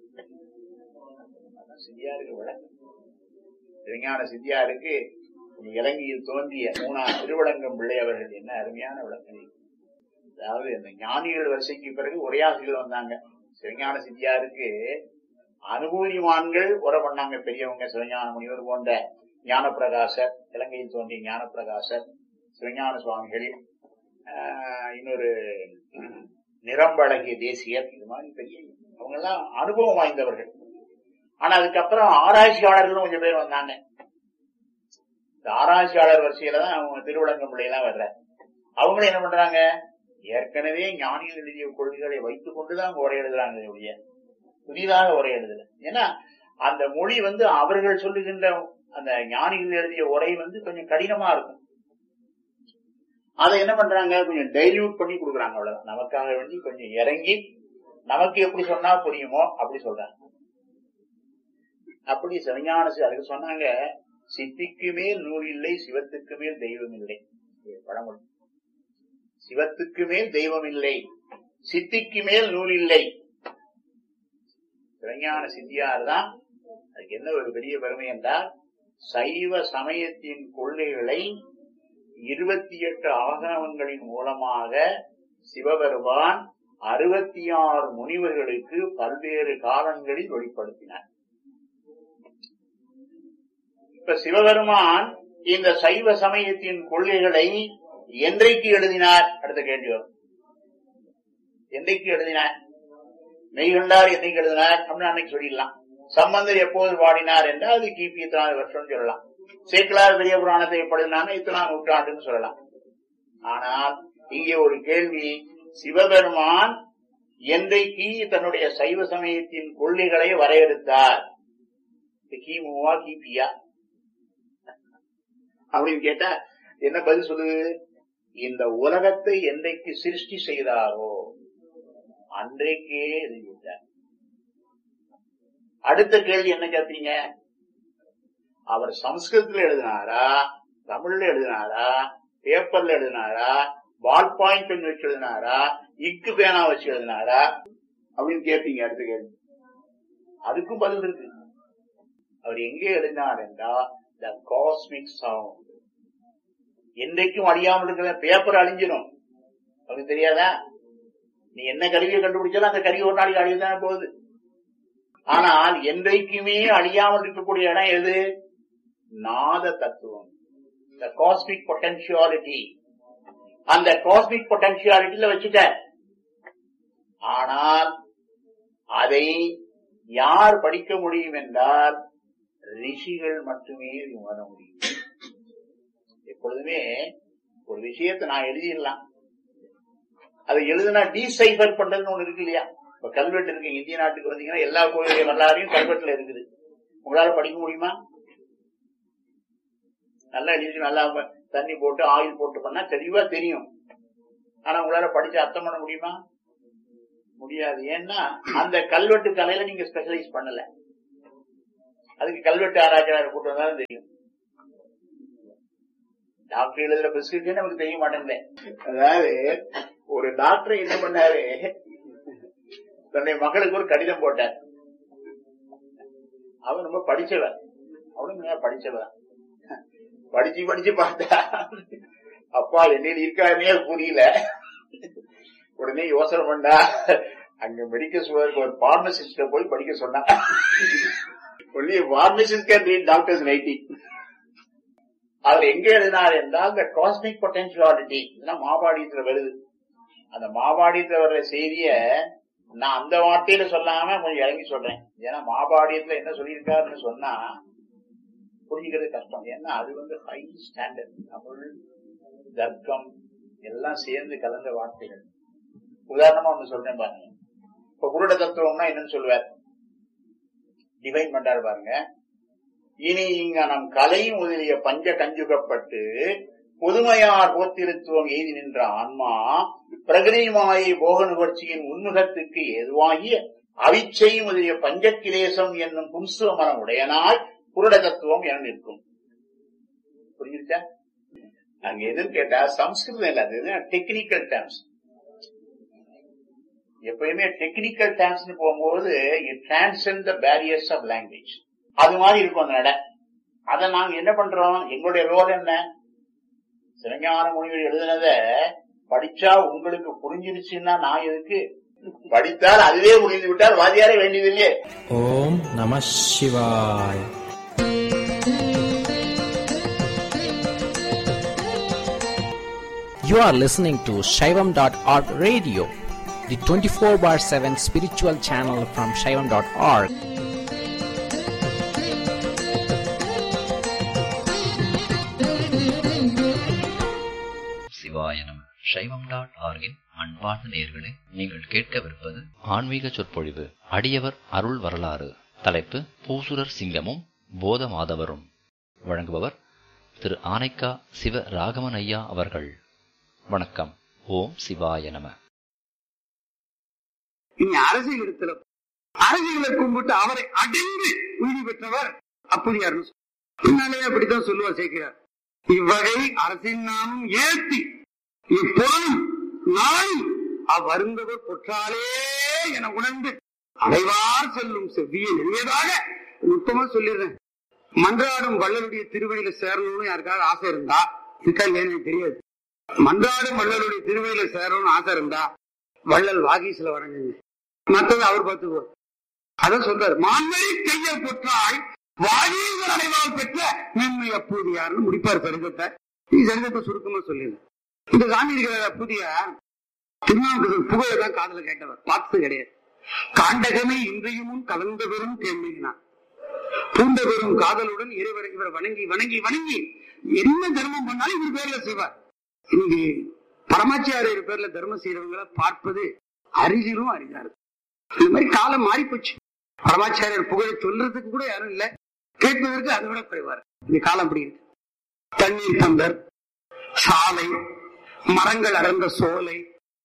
அதான் சித்தியாருக்கு விளக்கம் விஞ்ஞான சித்தியாருக்கு இலங்கையில் தோன்றிய மூணா திருவளங்கம் பிள்ளை அவர்கள் என்ன அருமையான விளக்கம் இது. அதாவது இந்த ஞானிகள் வரிசைக்கு பிறகு உரையாசிகள் வந்தாங்க சிவஞான சித்தியாருக்கு அனுபூதிமான்கள் உரை பண்ணாங்க பெரியவங்க சிவஞான முனிவர் போன்ற ஞானப்பிரகாசர் இலங்கையில் தோன்றிய ஞானப்பிரகாசர் சிவஞான சுவாமிகள் ஆஹ், இன்னொரு நிறம்பழகிய தேசியர் இது மாதிரி பெரிய அவங்க எல்லாம் அனுபவம் வாய்ந்தவர்கள் ஆனா அதுக்கப்புறம் ஆராய்ச்சியாளர்களும் கொஞ்சம் பேர் வந்தாங்க இந்த ஆராய்ச்சியாளர் வரிசையில தான் அவங்க திருவிளங்கம் பிள்ளைலாம் வர்ற அவங்களும் என்ன பண்றாங்க ஏற்கனவே ஞானிகள் எழுதிய கொள்கைகளை வைத்துக் கொண்டுதான் அவங்க உரை எழுதுறாங்க ஒழிய புதிதாக உரை எழுதல ஏன்னா அந்த மொழி வந்து அவர்கள் சொல்லுகின்ற அந்த ஞானிகள் எழுதிய உரை வந்து கொஞ்சம் கடினமா இருக்கும் அதை என்ன பண்றாங்க கொஞ்சம் டைல்யூட் பண்ணி கொடுக்குறாங்க அவ்வளவுதான் நமக்காக வேண்டி கொஞ்சம் இறங்கி நமக்கு எப்படி சொன்னா புரியுமோ அப்படி சொல்றாங்க அப்படி சிவஞான சி- அதுக்கு சொன்னாங்க சித்திக்கு மேல் நூல் இல்லை சிவத்துக்கு மேல் தெய்வம் இல்லை இது பழமொழி சிவத்துக்கு மேல் தெய்வம் இல்லை சித்திக்கு மேல் நூல் இல்லை சிவஞான சித்தியார் தான் அதுக்கு என்ன ஒரு பெரிய பெருமை என்றால் சைவ சமயத்தின் கொள்கைகளை இருபத்தி எட்டு ஆகமங்களின் மூலமாக சிவபெருமான் அறுபத்தி ஆறு முனிவர்களுக்கு பல்வேறு காலங்களில் வெளிப்படுத்தினார் இப்ப சிவபெருமான் இந்த சைவ சமயத்தின் கொள்கைகளை என்றைக்கு எழுதினார் அடுத்த கேள்வி வரும் என்றைக்கு எழுதினார் மெய்கண்டார் என்னைக்கு எழுதினார் அப்படின்னு அன்னைக்கு சொல்லிடலாம் சம்பந்தர் எப்போது பாடினார் என்றால் அது கிபி இத்தனாவது வருஷம் சொல்லலாம் சேக்கலார் பெரிய புராணத்தை எப்படினான இத்தனாம் நூற்றாண்டுன்னு சொல்லலாம் ஆனால் இங்கே ஒரு கேள்வி சிவபெருமான் என்றைக்கு தன்னுடைய சைவ சமயத்தின் கொள்கைகளை வரையறுத்தார் இது கிமுவா கிபியா அப்படின்னு கேட்டா என்ன பதில் சொல்லுது இந்த உலகத்தை என்றைக்கு சிருஷ்டி செய்தாரோ அன்றைக்கே எழுதிவிட்டார் அடுத்த கேள்வி என்ன கேட்பீங்க அவர் சம்ஸ்கிருதத்துல எழுதினாரா தமிழ்ல எழுதினாரா பேப்பர்ல எழுதினாரா பால் பாயிண்ட் பென் வச்சு எழுதினாரா இக்கு பேனா வச்சு எழுதினாரா அப்படின்னு கேட்பீங்க அடுத்த கேள்வி அதுக்கும் பதில் இருக்கு அவர் எங்கே எழுதினார் என்றா த காஸ்மிக் சவுண்ட் என்றைக்கும் அழியாமல் இருக்கிற பேப்பர் அழிஞ்சிடும் அவருக்கு தெரியாதா நீ என்ன கருவியை கண்டுபிடிச்சாலும் அந்த கருவி ஒரு நாளைக்கு அழியதானே போகுது ஆனால் என்றைக்குமே அழியாமல் இருக்கக்கூடிய இடம் எது நாத தத்துவம் த காஸ்மிக் பொட்டன்சியாலிட்டி அந்த காஸ்மிக் பொட்டன்சியாலிட்டியில வச்சுட்ட ஆனால் அதை யார் படிக்க முடியும் என்றால் ரிஷிகள் மட்டுமே உணர முடியும் எப்பொழுதுமே ஒரு விஷயத்தை நான் எழுதிடலாம் அதை எழுதுனா டீசைபர் பண்றதுன்னு ஒண்ணு இருக்கு இல்லையா இப்ப கல்வெட்டு இருக்கு இந்திய நாட்டுக்கு வந்தீங்கன்னா எல்லா கோயிலுடைய வரலாறையும் கல்வெட்டுல இருக்குது உங்களால படிக்க முடியுமா நல்லா எழுதி நல்லா தண்ணி போட்டு ஆயில் போட்டு பண்ணா தெளிவா தெரியும் ஆனா உங்களால படிச்சு அர்த்தம் பண்ண முடியுமா முடியாது ஏன்னா அந்த கல்வெட்டு கலையில நீங்க ஸ்பெஷலைஸ் பண்ணல அதுக்கு கல்வெட்டு ஆராய்ச்சியாளர் கூட்டம் தான் தெரியும் டாக்டர் எழுதுற பிரிஸ்கிரிப்ஷன் நமக்கு தெரிய மாட்டேங்குது அதாவது ஒரு டாக்டர் என்ன பண்ணாரு தன்னுடைய மகளுக்கு ஒரு கடிதம் போட்டார் அவன் ரொம்ப படிச்சவன் அவனும் நல்லா படிச்சவன் படிச்சு படிச்சு பார்த்தா அப்பா என்னையில் இருக்காருன்னே புரியல உடனே யோசனை பண்ணா அங்க மெடிக்கல் ஸ்டோருக்கு ஒரு பார்மசிஸ்ட போய் படிக்க சொன்னா only pharmacist can read doctor's writing அவர் எங்க எழுதினார் என்றால் இந்த காஸ்மிக் பொட்டன்சியாலிட்டி இதெல்லாம் மாபாடியத்துல வருது அந்த மாபாடியத்துல வர்ற செய்திய நான் அந்த வார்த்தையில சொல்லாம கொஞ்சம் இறங்கி சொல்றேன் ஏன்னா மாபாடியத்துல என்ன சொல்லியிருக்காருன்னு சொன்னா புரிஞ்சுக்கிறது கஷ்டம் ஏன்னா அது வந்து ஹை ஸ்டாண்டர்ட் தமிழ் தர்க்கம் எல்லாம் சேர்ந்து கலந்த வார்த்தைகள் உதாரணமா ஒண்ணு சொல்றேன் பாருங்க இப்ப குருட தத்துவம்னா என்னன்னு சொல்லுவார் டிவைன் பண்றாரு பாருங்க இனி இங்க நம் கலை முதலிய பஞ்ச கஞ்சுகப்பட்டு புதுமையார் போத்திருத்துவம் எய்தி நின்ற ஆன்மா பிரகதிமாயை போக நுகர்ச்சியின் உன்முகத்துக்கு ஏதுவாகிய அவிச்சை முதலிய பஞ்சக்கிலேசம் என்னும் பும்சுவ மரம் உடையனாய் குருட தத்துவம் என நிற்கும் புரிஞ்சுச்சா அங்க எதுன்னு கேட்டா சம்ஸ்கிருதம் இல்ல அது டெக்னிக்கல் டேர்ம்ஸ் எப்பயுமே டெக்னிக்கல் டேர்ம்ஸ் போகும்போது it transcend the barriers of language அது மாதிரி இருக்கும் அந்த நட அதை நாங்க என்ன பண்றோம் எங்களுடைய ரோல் என்ன சிவஞான முனிவர் எழுதுனத படிச்சா உங்களுக்கு புரிஞ்சிருச்சுன்னா நான் எதுக்கு படித்தால் அதுவே புரிந்து விட்டால் வாதியாரே வேண்டியதில்லையே ஓம் நம சிவாய் You are listening to Shaivam.org radio, the 24 bar 7 spiritual channel from Shaivam.org. சிவாய நம சைவம் டாட் ஆர்கின் அன்பார்ந்த நேயர்களே நீங்கள் கேட்கவிருப்பது ஆன்மீக சொற்பொழிவு அடியவர் அருள் வரலாறு தலைப்பு பூசுரர் சிங்கமும் போத மாதவரும் வழங்குபவர் திரு ஆனைக்கா சிவ ராகவன் ஐயா அவர்கள் வணக்கம் ஓம் சிவாய நம இனி அரசியல் இடத்துல அரசியலை கும்பிட்டு அவரை அடைந்து உறுதி பெற்றவர் அப்படியார் பின்னாலே அப்படித்தான் சொல்லுவார் சேர்க்கிறார் இவ்வகை அரசின் நாமும் ஏத்தி இப்பொழுதும் நாளும் அவ்வருந்தவர் பொற்றாலே என உணர்ந்து அடைவார் செல்லும் செவ்விய நெறியதாக நுட்பமா சொல்லிடுறேன் மன்றாடும் வள்ளலுடைய திருவடியில சேரணும்னு யாருக்காவது ஆசை இருந்தா இருக்கா இல்லையான்னு எனக்கு தெரியாது மன்றாடும் வள்ளலுடைய திருவடியில சேரணும்னு ஆசை இருந்தா வள்ளல் வாகீஸ்ல வணங்குங்க மத்தது அவர் பார்த்துக்குவார் அதான் சொல்றாரு மான்மணி கையை பொற்றாய் வாகீஸ்வர் அடைவால் பெற்ற மென்மை அப்பூதி யாருன்னு முடிப்பார் சரிதத்தை நீ சரிதத்தை சுருக்கமா சொல்லிடு இந்த சாமி இருக்கிற புதிய திருநாவுக்கு புகழை தான் காதல கேட்டவர் பார்த்தது கிடையாது காண்டகமே இன்றையும் கலந்த பெரும் கேள்வினான் பூண்ட பெரும் காதலுடன் இறைவரை இவர் வணங்கி வணங்கி வணங்கி என்ன தர்மம் பண்ணாலும் இவர் பேர்ல செய்வார் இங்கு பரமாச்சியாரியர் பேர்ல தர்மம் செய்யறவங்களை பார்ப்பது அரிதிலும் அரிதாரு இந்த மாதிரி காலம் மாறி போச்சு பரமாச்சாரியர் புகழை சொல்றதுக்கு கூட யாரும் இல்ல கேட்பதற்கு அதை விட குறைவார் இந்த காலம் அப்படி இருக்கு தண்ணீர் தந்தர் சாலை மரங்கள் அடர்ந்த சோலை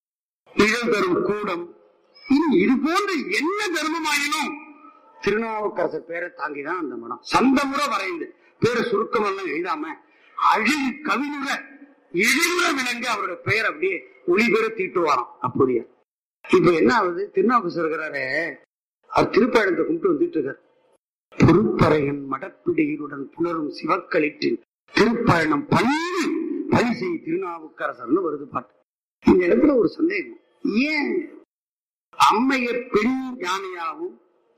நிழல் தரும் கூடம் இன்னும் இது போன்ற என்ன தர்மமாயினும் திருநாவுக்கரசர் பேரை தாங்கிதான் அந்த மனம் சந்தமுறை வரைந்து பேரை சுருக்கம் எல்லாம் எழுதாம அழிவு கவினுற எழிலுற விளங்கி அவரோட பெயர் அப்படியே ஒளி பெற தீட்டுவாராம் அப்படியா இப்ப என்ன ஆகுது திருநாவுக்கரசர் இருக்கிறாரு அவர் திருப்பயணத்தை கும்பிட்டு வந்துட்டு இருக்காரு பொறுப்பறையன் மடப்பிடிகளுடன் புலரும் சிவக்களிற்றின் திருப்பயணம் பண்ணி பணி செய் திருநாவுக்கரசர்னு வருது பாட்டு இந்த இடத்துல ஒரு சந்தேகம் ஏன் அம்மைய பெண் யானையாவும்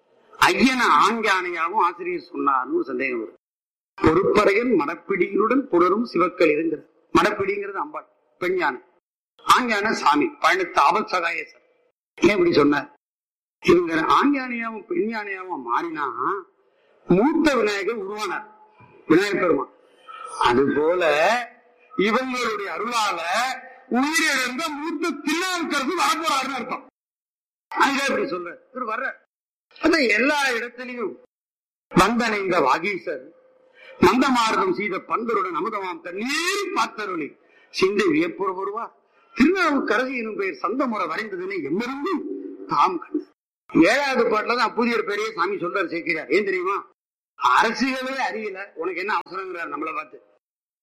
ஐயன ஆண் யானையாவும் ஆசிரியர் சொன்னார்னு ஒரு சந்தேகம் வருது பொறுப்பறையன் மடப்பிடிகளுடன் புலரும் சிவக்களிருங்கிறது மடப்பிடிங்கிறது அம்பாள் பெண் யானை ஆண் யானை சாமி பயணத்து ஆபத் சகாயேசர் ஏன் இப்படி சொன்னார் இவங்க ஆண் யானையாவும் பெண் யானையாவும் மாறினா மூத்த விநாயகர் உருவானார் விநாயகர் பெருமான் அது போல இவங்களுடைய அருளால உயிரிழந்த மூத்த திருநாவுக்கரசு வரப்போறாருன்னு அர்த்தம் அங்க இப்படி சொல்ற இவர் வர்ற அதான் எல்லா இடத்திலையும் வந்தனைந்த வாகீசர் மந்தமார்க்கம் செய்த பந்தருடன் அமுதமாம் தண்ணீர் பார்த்தருளி சிந்தை வியப்புற வருவா திருநாவுக்கரசு எனும் பெயர் சந்தமுறை வரைந்ததுன்னு எம்மிருந்து தாம் கண்டு ஏழாவது பாட்டுல தான் புதியர் பெரிய சாமி சொல்றாரு சேர்க்கிறார் ஏன் தெரியுமா அரசியலே அறியல உனக்கு என்ன அவசரங்கிறார் நம்மளை பார்த்து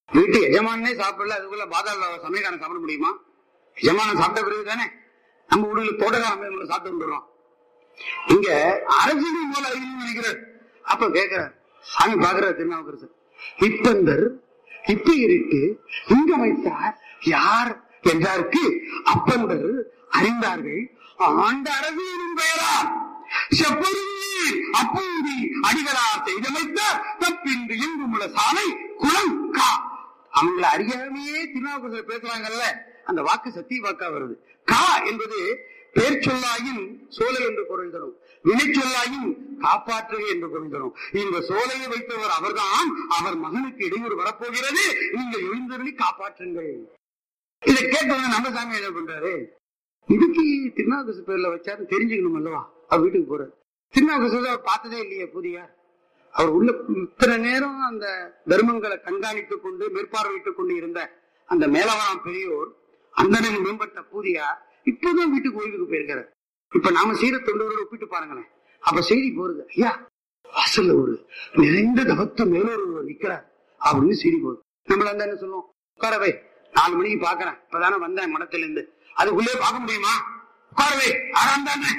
வீட்டு எஜமானே சாப்பிடல அதுக்குள்ள பாதாள சமயக்காரன் சாப்பிட முடியுமா எஜமானன் சாப்பிட்ட பிறகு தானே நம்ம ஊடுல தோட்டக்காரன் சாப்பிட்டு வந்துடுறோம் இங்க அரசியல் போல அறிவியல் நினைக்கிறார் அப்ப கேட்கிறார் சாமி பாக்குறார் திருநாவுக்கரசர் இப்பந்தர் இப்ப இருக்கு இங்க வைத்தார் யார் என்றாருக்கு அப்பந்தர் அறிந்தார்கள் ஆண்ட அரசியலின் பெயரால் செப்பொருள் அப்பூதி அடிகளார் செய்தமைத்தார் தப்பின்றி எங்குமுள்ள சாலை குளம் கா அவங்கள அறியாமையே திருநாவுக்கரசர் பேசுறாங்கல்ல அந்த வாக்கு சத்திய வாக்கா வருது கா என்பது பேர் சொல்லாயின் சோலை என்று பொருள் தரும் வினை சொல்லாயின் காப்பாற்றுக என்று பொருள் தரும் இந்த சோலையை வைத்தவர் அவர்தான் அவர் மகனுக்கு இடையூறு வரப்போகிறது நீங்கள் எழுந்தருளி காப்பாற்றுங்கள் இதை கேட்டவங்க நம்ம சாமி என்ன பண்றாரு இதுக்கு திருநாவுக்கரசு பேர்ல வச்சாரு தெரிஞ்சுக்கணும் அல்லவா அவர் வீட்டுக்கு போறாரு திருநாவுக்கரசு அவர் பார்த்ததே இல்லையே புதியார் அவர் உள்ள இத்தனை நேரம் அந்த தர்மங்களை கண்காணித்துக் கொண்டு மேற்பார்வையிட்டுக் கொண்டு இருந்த அந்த மேலவராம் பெரியோர் அந்தனின் மேம்பட்ட பூதியார் இப்பதான் வீட்டுக்கு ஓய்வுக்கு போயிருக்காரு இப்ப நாம செய்யற தொண்டரோட ஒப்பிட்டு பாருங்களேன் அப்ப செய்தி போறது ஐயா வாசல்ல ஒரு நிறைந்த தவத்து மேலோர் ஒருவர் நிக்கிறார் அப்படின்னு செய்தி போகுது நம்மள அந்த என்ன சொல்லுவோம் உட்காரவே நாலு மணிக்கு பாக்குறேன் இப்பதானே வந்தேன் மடத்துல இருந்து அதுக்குள்ளே பார்க்க முடியுமா உட்காரவே ஆறாம் தானே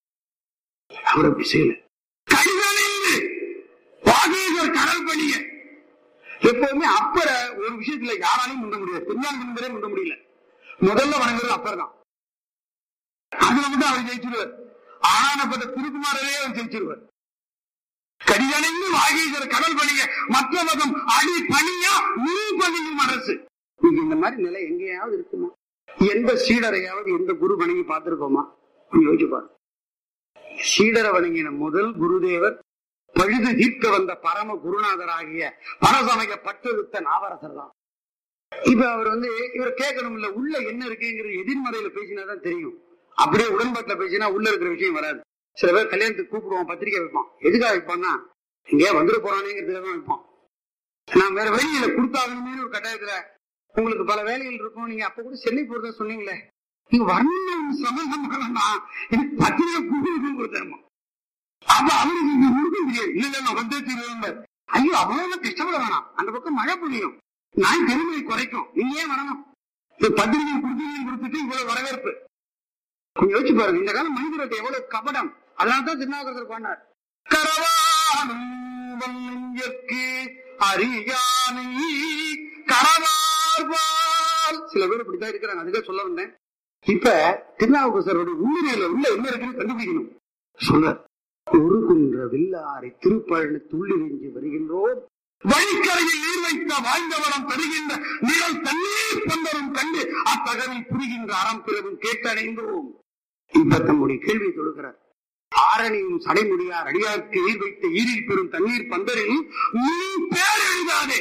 அவர் அப்படி செய்யல கடிதம் வாகேஸ்வர் கடல் பணிய எப்பவுமே அப்பற ஒரு விஷயத்துல யாராலையும் முந்த முடியாது பெருஞ்சான் முன்பரே முந்த முடியல முதல்ல வணங்குறது அப்பர் தான் அதுல மட்டும் அவர் ஜெயிச்சிருவார் ஆனாப்பட்ட திருக்குமாரே அவர் ஜெயிச்சிருவார் கடிதணைந்து வாகேஸ்வர கடல் பணிய மற்ற மதம் அடி பணியா முழு பணியும் அரசு நீங்க இந்த மாதிரி நிலை எங்கேயாவது இருக்குமா எந்த சீடரையாவது எந்த குரு வணங்கி பார்த்திருக்கோமா கொஞ்சம் யோசிச்சு பாருங்க சீடரை வணங்கின முதல் குருதேவர் பழுது தீர்க்க வந்த பரம குருநாதராகிய பரசமய பட்டெடுத்த நாவரசர் தான் இப்ப அவர் வந்து இவர் கேட்கணும் இல்ல உள்ள என்ன இருக்குங்கிறது எதிர்மறையில பேசினாதான் தெரியும் அப்படியே உடன்பாட்டுல பேசினா உள்ள இருக்கிற விஷயம் வராது சில பேர் கல்யாணத்துக்கு கூப்பிடுவான் பத்திரிக்கை வைப்பான் எதுக்காக வைப்பான்னா இங்கே வந்துட்டு போறானேங்கிறதுக்காக தான் வைப்பான் நான் வேற வழியில கொடுத்தாகணுமே ஒரு கட்டாயத்துல உங்களுக்கு பல வேலைகள் இருக்கும் நீங்க அப்ப கூட சென்னை போறதா சொன்னீங்களே நீங்க வரணும் சமூகம் எனக்கு பத்திரிக்கை கூப்பிட்டு கொடுத்தேன் அப்ப அவருக்கு இங்க முழுக்க முடியாது இல்ல இல்ல நான் வந்தே தீர்வேன் ஐயோ அவ்வளவு கஷ்டப்பட வேணாம் அந்த பக்கம் மழை பொழியும் நான் பெருமையை குறைக்கும் நீங்க ஏன் வரணும் இந்த பத்திரிகை கொடுத்தீங்க கொடுத்துட்டு இவ்வளவு வரவேற்பு கொஞ்சம் யோசிச்சு பாருங்க இந்த காலம் மனிதர்கிட்ட எவ்வளவு கபடம் அதனால்தான் திருநாவுக்கரசர் பண்ணார் கரவானும் வல்லையர்க்கு அறியானை கரவார்வால் சில பேர் இப்படித்தான் இருக்கிறாங்க அதுக்கே சொல்ல வந்தேன் இப்ப திருநாவுக்கரசரோட உண்மையில உள்ள என்ன இருக்குன்னு கண்டுபிடிக்கணும் சொல்ற ஒரு குன்ற வில்லாரை திருப்பழனி துள்ளிரிஞ்சு வருகின்றோம் வழிக்கரையில் நீர் வைத்த வாழ்ந்தவரம் பெறுகின்ற நிழல் தண்ணீர் பந்தரும் கண்டு அத்தகவில் புரிகின்ற அறம் பிறவும் கேட்டடைந்தோம் இப்ப தம்முடைய கேள்வியை தொடுக்கிறார் ஆரணியும் சடைமுடியார் அடியாருக்கு நீர் வைத்த ஈரில் பெறும் தண்ணீர் பந்தரில் நீ பேர் எழுதாதே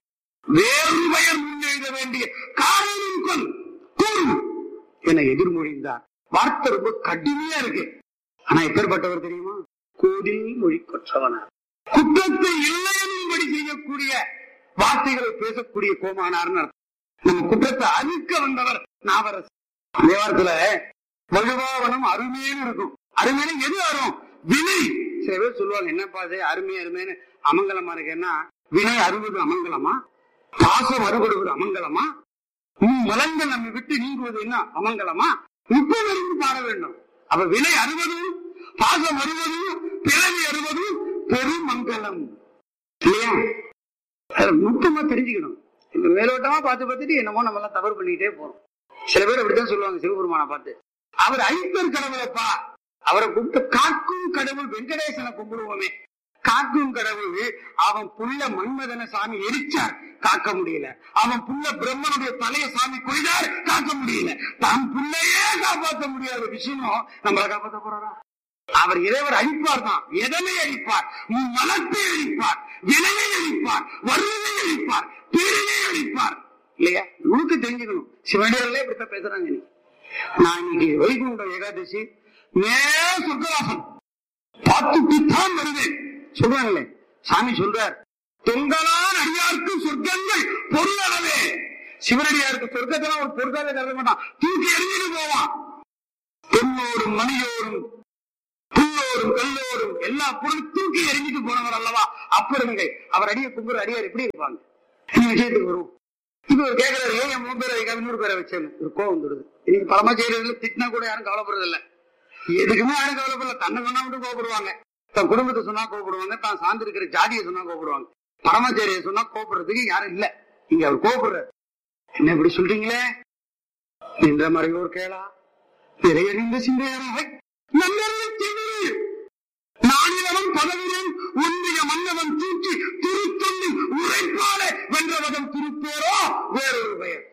வேறு பெயர் முன் எழுத வேண்டிய காரணம் கொள் கூறு என எதிர்மொழிந்தார் வார்த்தை ரொம்ப கடுமையா இருக்கு ஆனா எப்பேற்பட்டவர் தெரியுமா கோதில் மொழி கொற்றவனார் குற்றத்தை இல்லையெனும்படி செய்யக்கூடிய வார்த்தைகளை பேசக்கூடிய கோமானார்னு அர்த்தம். நம்ம குற்றத்தை அழிக்க வந்தவர் நாவரசு அதே வாரத்துல வலுவாவனம் அருமைன்னு இருக்கும் அருமைன்னு எது வரும் வினை சில பேர் சொல்லுவாங்க என்னப்பா அது அருமை அருமைன்னு அமங்கலமா இருக்கேன்னா வினை அறுபது அமங்கலமா பாசம் அறுபடுவது அமங்கலமா உன் மலங்கள் நம்மை விட்டு நீங்குவது என்ன அமங்கலமா முப்பது வரைக்கும் பாட வேண்டும் அப்ப வினை அறுபதும் பாசம் அறுபதும் பிறவி அறுபதும் பெருமங்கலம் இல்லையா அதை நுட்பமா தெரிஞ்சுக்கணும் இப்ப மேலோட்டமா பார்த்து பார்த்துட்டு என்னமோ நம்ம எல்லாம் தவறு பண்ணிக்கிட்டே போறோம் சில பேர் அப்படித்தான் சொல்லுவாங்க சிவபெருமானை பார்த்து அவர் ஐப்பர் கடவுளப்பா அவரை கூப்பிட்டு காக்கும் கடவுள் வெங்கடேசனை கும்பிடுவோமே காக்கும் கடவுள் அவன் புள்ள மன்மதன சாமி எரிச்சார் காக்க முடியல அவன் புள்ள பிரம்மனுடைய தலைய சாமி கொய்தார் காக்க முடியல தன் புள்ளையே காப்பாற்ற முடியாத விஷயம் நம்மளை காப்பாற்ற போறாரா அவர் இறைவர் அழிப்பார் தான் எதனை அழிப்பார் உன் மனத்தை அழிப்பார் வினையை அழிப்பார் வறுமையை அழிப்பார் பேரையை அழிப்பார் இல்லையா உனக்கு தெரிஞ்சுக்கணும் சிவனடியார்களே இப்படித்தான் பேசுறாங்க இன்னைக்கு நான் இன்னைக்கு வைகுண்ட ஏகாதசி மே சொர்க்கவாசம் பார்த்துட்டு தான் வருவேன் சொல்றாங்களே சாமி சொல்றார் தொங்கலான் அடியாருக்கு சொர்க்கங்கள் பொருளவே சிவனடியாருக்கு சொர்க்கத்துல ஒரு பொருளாதார கருத மாட்டான் தூக்கி எறிஞ்சிட்டு போவான் பெண்ணோடும் மணியோடும் புல்லோரும் கல்லோரும் எல்லா பொருளும் தூக்கி எறிஞ்சிட்டு போனவர் அல்லவா அப்பிருங்க அவர் அடிய கும்புற அடியார் எப்படி இருப்பாங்க இந்த விஷயத்துக்கு வரும் இப்ப இவர் கேட்கிறாரு ஏன் என் மூணு பேரை வைக்காம இன்னொரு பேரை வச்சேன்னு ஒரு கோவம் வந்துடுது இன்னைக்கு பரமா செய்யறதுல திட்டினா கூட யாரும் கவலைப்படுறது இல்ல எதுக்குமே யாரும் கவலைப்படல தன்னை சொன்னா மட்டும் கோவப்படுவாங்க தன் குடும்பத்தை சொன்னா கோவப்படுவாங்க தான் சார்ந்து இருக்கிற ஜாதியை சொன்னா கோவப்படுவாங்க பரமாச்சாரிய சொன்னா கோவப்படுறதுக்கு யாரும் இல்ல இங்க அவர் கோவப்படுறாரு என்ன இப்படி சொல்றீங்களே நின்ற மறையோர் கேளா நிறையறிந்த சிந்தையராக நல்லறிஞர் செய்வீர். நானிலவன் பதவியும் ஒன்றிய மன்னவன் தூக்கி திருத்தொண்டு உரைப்பால வென்றவதம் திருப்பேரோ வேறொரு பெயர்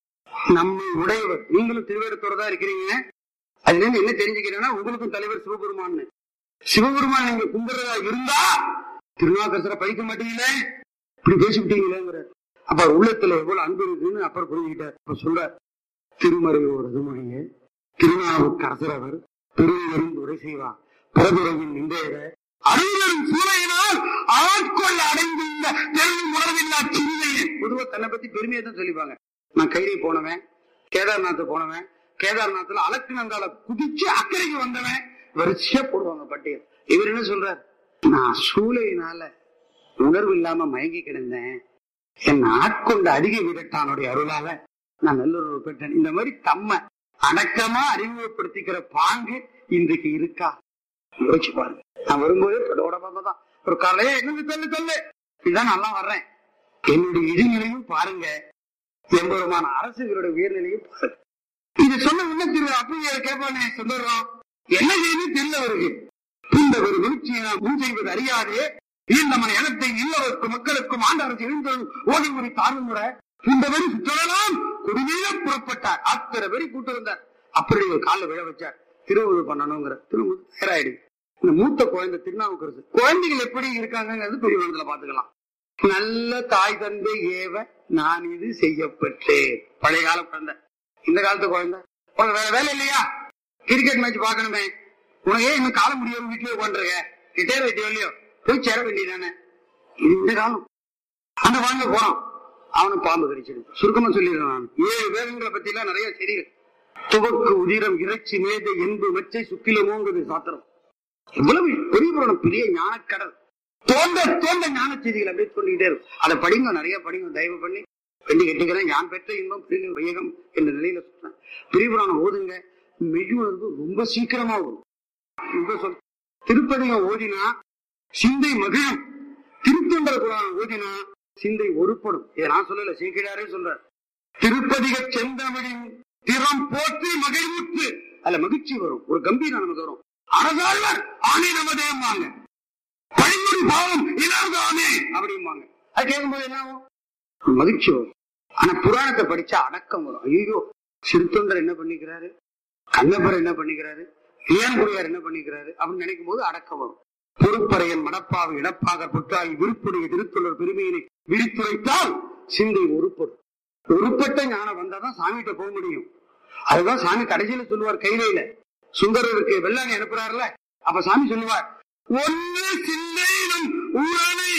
நம்மை உடையவர் நீங்களும் திருவேடத்தோட தான் இருக்கிறீங்க அதுல இருந்து என்ன தெரிஞ்சுக்கிறேன்னா உங்களுக்கும் தலைவர் சிவபெருமான் சிவபெருமான் நீங்க கும்பிடுறதா இருந்தா திருநாக்கரசரை படிக்க மாட்டீங்களே இப்படி பேசிவிட்டீங்களேங்கிற அப்ப அவர் உள்ளத்துல எவ்வளவு அன்பு இருக்குன்னு அப்புறம் புரிஞ்சுக்கிட்டார் அப்ப சொல்றார் திருமறையோர் அதுமணியே திருநாவுக்கரசர் அவர் திருவரும் உரை செய்வார் பிறதுரையின் நின்றேற அறிஞரும் சூறையினால் ஆட்கொள்ள அடைந்துள்ள தெளிவு உணர்வில்லா சிந்தையே பொதுவா தன்னை பத்தி பெருமையை தான் சொல்லிப்பாங்க நான் கைரை போனவன் கேதார்நாத் போனவன் கேதார்நாத்ல அலக்கு நங்கால குதிச்சு அக்கறைக்கு வந்தவன் வரிசையா போடுவாங்க பட்டியல் இவர் என்ன சொல்றார் நான் சூளையினால உணர்வு இல்லாம மயங்கி கிடந்தேன் என் ஆட்கொண்ட அதிக விரட்டானுடைய அருளால நான் நல்லுறவு பெற்றேன் இந்த மாதிரி தம்ம அடக்கமா அறிமுகப்படுத்திக்கிற பாங்கு இன்றைக்கு இருக்கா யோசிச்சு பாருங்க நான் வரும்போது தொடோட தான் ஒரு காலையே என்னது சொல்லு சொல்லு இதான் நல்லா வர்றேன் என்னுடைய இடைநிலையும் பாருங்க எம்பெருமான அரசுகளோட உயர்நிலையும் பாருங்க இது சொன்ன உடனே திரு அப்பைய கேட்பானே சொல்லுறோம் என்ன செய்யுது தெரியல அவருக்கு இந்த ஒரு வீழ்ச்சியை முன் செய்வது அறியாது இந்த மன இனத்தை இல்லவருக்கும் மக்களுக்கும் ஆண்டரசு எழுந்தது ஓடி ஒரு தாழ்வுமுற இந்த வரி சுற்றலாம் குடிமையில புறப்பட்டார் அத்தனை வரி கூட்டு வந்தார் அப்படி ஒரு காலில் விழ வச்சார் திருவுருள் பண்ணணுங்கிற திரும்ப தயாராயிடுது இந்த மூத்த குழந்தை திருநாவுக்கரசு குழந்தைகள் எப்படி இருக்காங்கிறது பெரிய விதத்துல பாத்துக்கலாம் நல்ல தாய் தந்தை ஏவ நான் இது செய்யப்பட்டேன் பழைய கால குழந்தை இந்த காலத்து குழந்தை உனக்கு வேற வேலை இல்லையா கிரிக்கெட் மேட்ச் பாக்கணுமே உனக்கு ஏன் இன்னும் கால முடியாம வீட்லயே உட்காந்துருக்க ரிட்டையர் ஆயிட்டியோ இல்லையோ போய் சேர வேண்டியதானே இது இந்த காலம் அந்த குழந்தை போறான் அவனும் பாம்பு கடிச்சிருக்கு சுருக்கமா சொல்லிடுறேன் நான் ஏழு வேதங்களை பத்தி எல்லாம் நிறைய செய்திகள் துவக்கு உதிரம் இறைச்சி மேதை என்பு மச்சை சுக்கிலமோங்குது சாத்திரம் எவ்வளவு பெரிய புராணம் பெரிய ஞானக்கடல் தோண்ட தோண்ட ஞான செய்திகள் அப்படியே சொல்லிக்கிட்டே இருக்கும் அதை படிங்க நிறைய படிங்க தயவு பண்ணி வேண்டி கட்டிக்கிறேன் யான் பெற்ற இன்பம் பிரிவு வையகம் என்ற நிலையில சொல்றேன் பெரிய புராணம் ஓதுங்க மெய்யுணர்வு ரொம்ப சீக்கிரமா வரும் ரொம்ப சொல் திருப்பதிகம் ஓதினா சிந்தை மகிழும் திருத்தொண்டர் புராணம் ஓதினா சிந்தை ஒருப்படும் இதை நான் சொல்லல சீக்கிராரே சொல்றார் திருப்பதிக செந்தமிழின் திறம் போற்றி மகிழ்வுற்று அதுல மகிழ்ச்சி வரும் ஒரு கம்பீரம் நமக்கு வரும் அரசாழ்வர் ஆணை நமதேம் வாங்க பழிமொழி பாவம் இல்லாதானே அப்படிம்பாங்க அது கேட்கும்போது என்ன ஆகும் மகிழ்ச்சி வரும் ஆனா புராணத்தை படிச்சா அடக்கம் வரும் ஐயோ சிறுத்தொண்டர் என்ன பண்ணிக்கிறாரு கண்ணப்பர் என்ன பண்ணிக்கிறாரு இளையன்குடியார் என்ன பண்ணிக்கிறாரு அப்படின்னு நினைக்கும் போது அடக்கம் வரும் பொறுப்பறையன் மடப்பாவை இடப்பாக பொற்றாய் விருப்புடைய திருத்தொண்டர் பெருமையினை விரித்துரைத்தால் சிந்தை ஒருப்படும் ஒருப்பட்ட ஞானம் வந்தாதான் சாமிகிட்ட போக முடியும் அதுதான் சாமி கடைசியில சொல்லுவார் கையில சுந்தரருக்கு வெள்ளாணி அனுப்புறாருல அப்ப சாமி சொல்லுவார் ஒன்று சிந்தையிலும் ஊரணை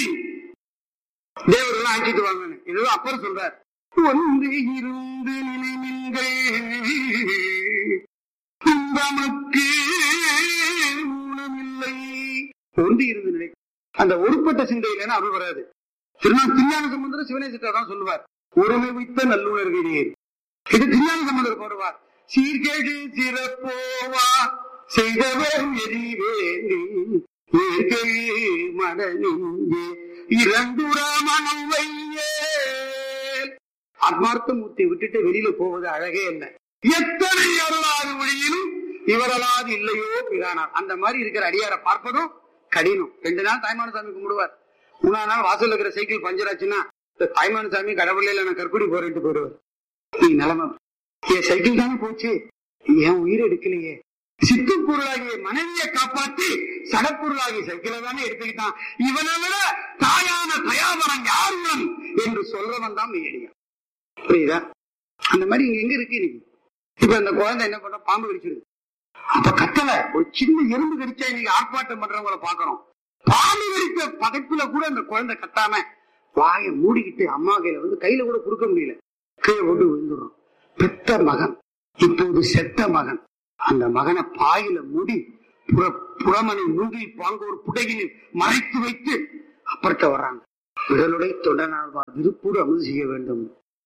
தேவர்கள் அழைச்சிட்டு வாங்கன்னு இதுதான் அப்புறம் சொல்றார் ஒன்று இருந்து நினைமின்கள் துன்பமக்கு ஊனமில்லை ஒன்று இருந்து நினை அந்த ஒருப்பட்ட சிந்தையில அருள் வராது திருநா திருஞான சம்பந்தர் சிவனேசிட்டா தான் சொல்லுவார் ஒருமை வைத்த நல்லுணர்கிறீர் இது திருஞான சம்பந்தர் போடுவார் சீர்கேடு சிறப்போவா செய்தவர் எரிவேண்டி இயற்கை மடனிங்கே இரண்டுர மனம் வையேல் ஆத்மார்த்த மூர்த்தி விட்டுட்டு வெளியில போவது அழகே என்ன எத்தனை அருளாது மொழியிலும் இவரலாது இல்லையோ பிரானார் அந்த மாதிரி இருக்கிற அடியாரை பார்ப்பதும் கடினம் ரெண்டு நாள் தாய்மான சாமி கும்பிடுவார் மூணாவது நாள் வாசல்ல இருக்கிற சைக்கிள் பஞ்சர் ஆச்சுன்னா இந்த தாய்மான சாமி கடவுளையில நான் கற்குடி போறேன்ட்டு போயிடுவார் நீ நிலைமை என் சைக்கிள் தானே போச்சு என் உயிர் எடுக்கலையே சித்து பொருளாகிய மனைவியை காப்பாத்தி சடப்பொருளாகிய சைக்கிளை தானே எடுத்துக்கிட்டான் இவனை விட தாயான தயாவரம் யாருடன் என்று சொல்றவன் தான் மெய்யடியான் புரியுதா அந்த மாதிரி இங்க எங்க இருக்கு இன்னைக்கு இப்ப இந்த குழந்தை என்ன பண்ண பாம்பு கடிச்சிருக்கு அப்ப கத்தல ஒரு சின்ன எறும்பு கடிச்சா இன்னைக்கு ஆர்ப்பாட்டம் பண்றவங்கள பாக்குறோம் பாம்பு கடித்த பதைப்புல கூட அந்த குழந்தை கத்தாம வாயை மூடிக்கிட்டு அம்மா கையில வந்து கையில கூட கொடுக்க முடியல கீழே போட்டு விழுந்துடுறோம் பெத்த மகன் இப்போது செத்த மகன் அந்த மகனை பாயில மூடி புற புறமனை மூடி பாங்க ஒரு புடையினில் மறைத்து வைத்து அப்புறத்த வர்றாங்க விரலுடைய தொண்டனாழ்வார் விருப்போடு அமுது செய்ய வேண்டும்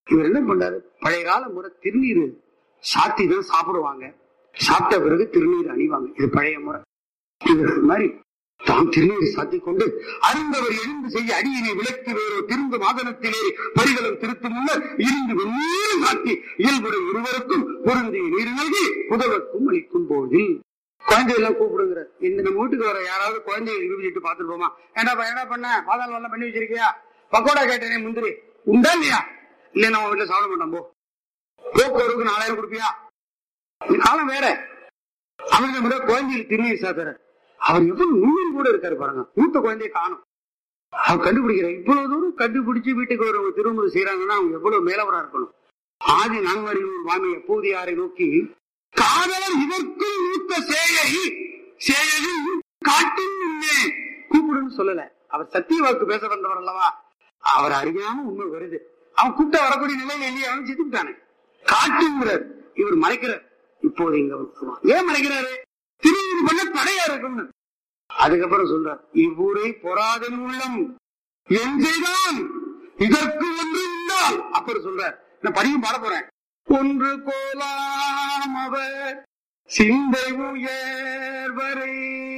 இவர் என்ன பண்றாரு பழைய கால முறை திருநீர் சாத்தி தான் சாப்பிடுவாங்க சாப்பிட்ட பிறகு திருநீர் அணிவாங்க இது பழைய முறை இது மாதிரி தாம் திருநீர் சாத்திக் கொண்டு அறிந்தவர் எழுந்து செய்ய அடியினை விளக்கி வேறோ திரும்ப மாதனத்திலே பரிகளும் திருத்தும் முன்னர் இருந்து வெந்நீர் சாத்தி இயல்புடைய இருவருக்கும் பொருந்திய நீர் நல்கி புதவர்க்கும் அளிக்கும் போதில் குழந்தையெல்லாம் கூப்பிடுங்கிற இந்த நம்ம வீட்டுக்கு வர யாராவது குழந்தைய விட்டு பார்த்துட்டு போமா ஏன்டா என்ன பண்ண பாதாள எல்லாம் பண்ணி வச்சிருக்கியா பக்கோடா கேட்டேனே முந்திரி உண்டா இல்லையா இல்ல நம்ம வீட்டுல சாப்பிட மாட்டோம் போ போக்குவரத்துக்கு நாலாயிரம் கொடுப்பியா இந்த காலம் வேற அவருக்கு முறை குழந்தைகள் திருநீர் சாத்துற அவர் எவ்வளவு நூறு கூட இருக்காரு பாருங்க மூத்த குழந்தைய காணும் அவர் கண்டுபிடிக்கிற இவ்வளவு தூரம் கண்டுபிடிச்சு வீட்டுக்கு ஒரு திருமுறை செய்யறாங்கன்னா அவங்க எவ்வளவு மேலவரா இருக்கணும் ஆதி நான்மறியும் மாமி எப்போதியாரை நோக்கி காதலர் இதற்கும் மூத்த சேயை சேயை காட்டும் முன்னே கூப்பிடுன்னு சொல்லல அவர் சத்திய வாக்கு பேச வந்தவர் அல்லவா அவர் அறியாம உண்மை வருது அவன் கூப்பிட்ட வரக்கூடிய நிலையில இல்லையே அவன் செத்துட்டானே காட்டுங்கிறார் இவர் மறைக்கிறார் இப்போது இங்க வருவான். ஏன் மறைக்கிறாரு திருவிழி பண்ண தடையா இருக்கும்னு அதுக்கப்புறம் சொல்றார் இவ்வூரை பொறாதன் உள்ளம் என் செய்தான் இதற்கு ஒன்று உண்டால் அப்புறம் சொல்றார் நான் படியும் பாட போறேன் ஒன்று கோலாம் அவர் சிந்தை உயர்வரை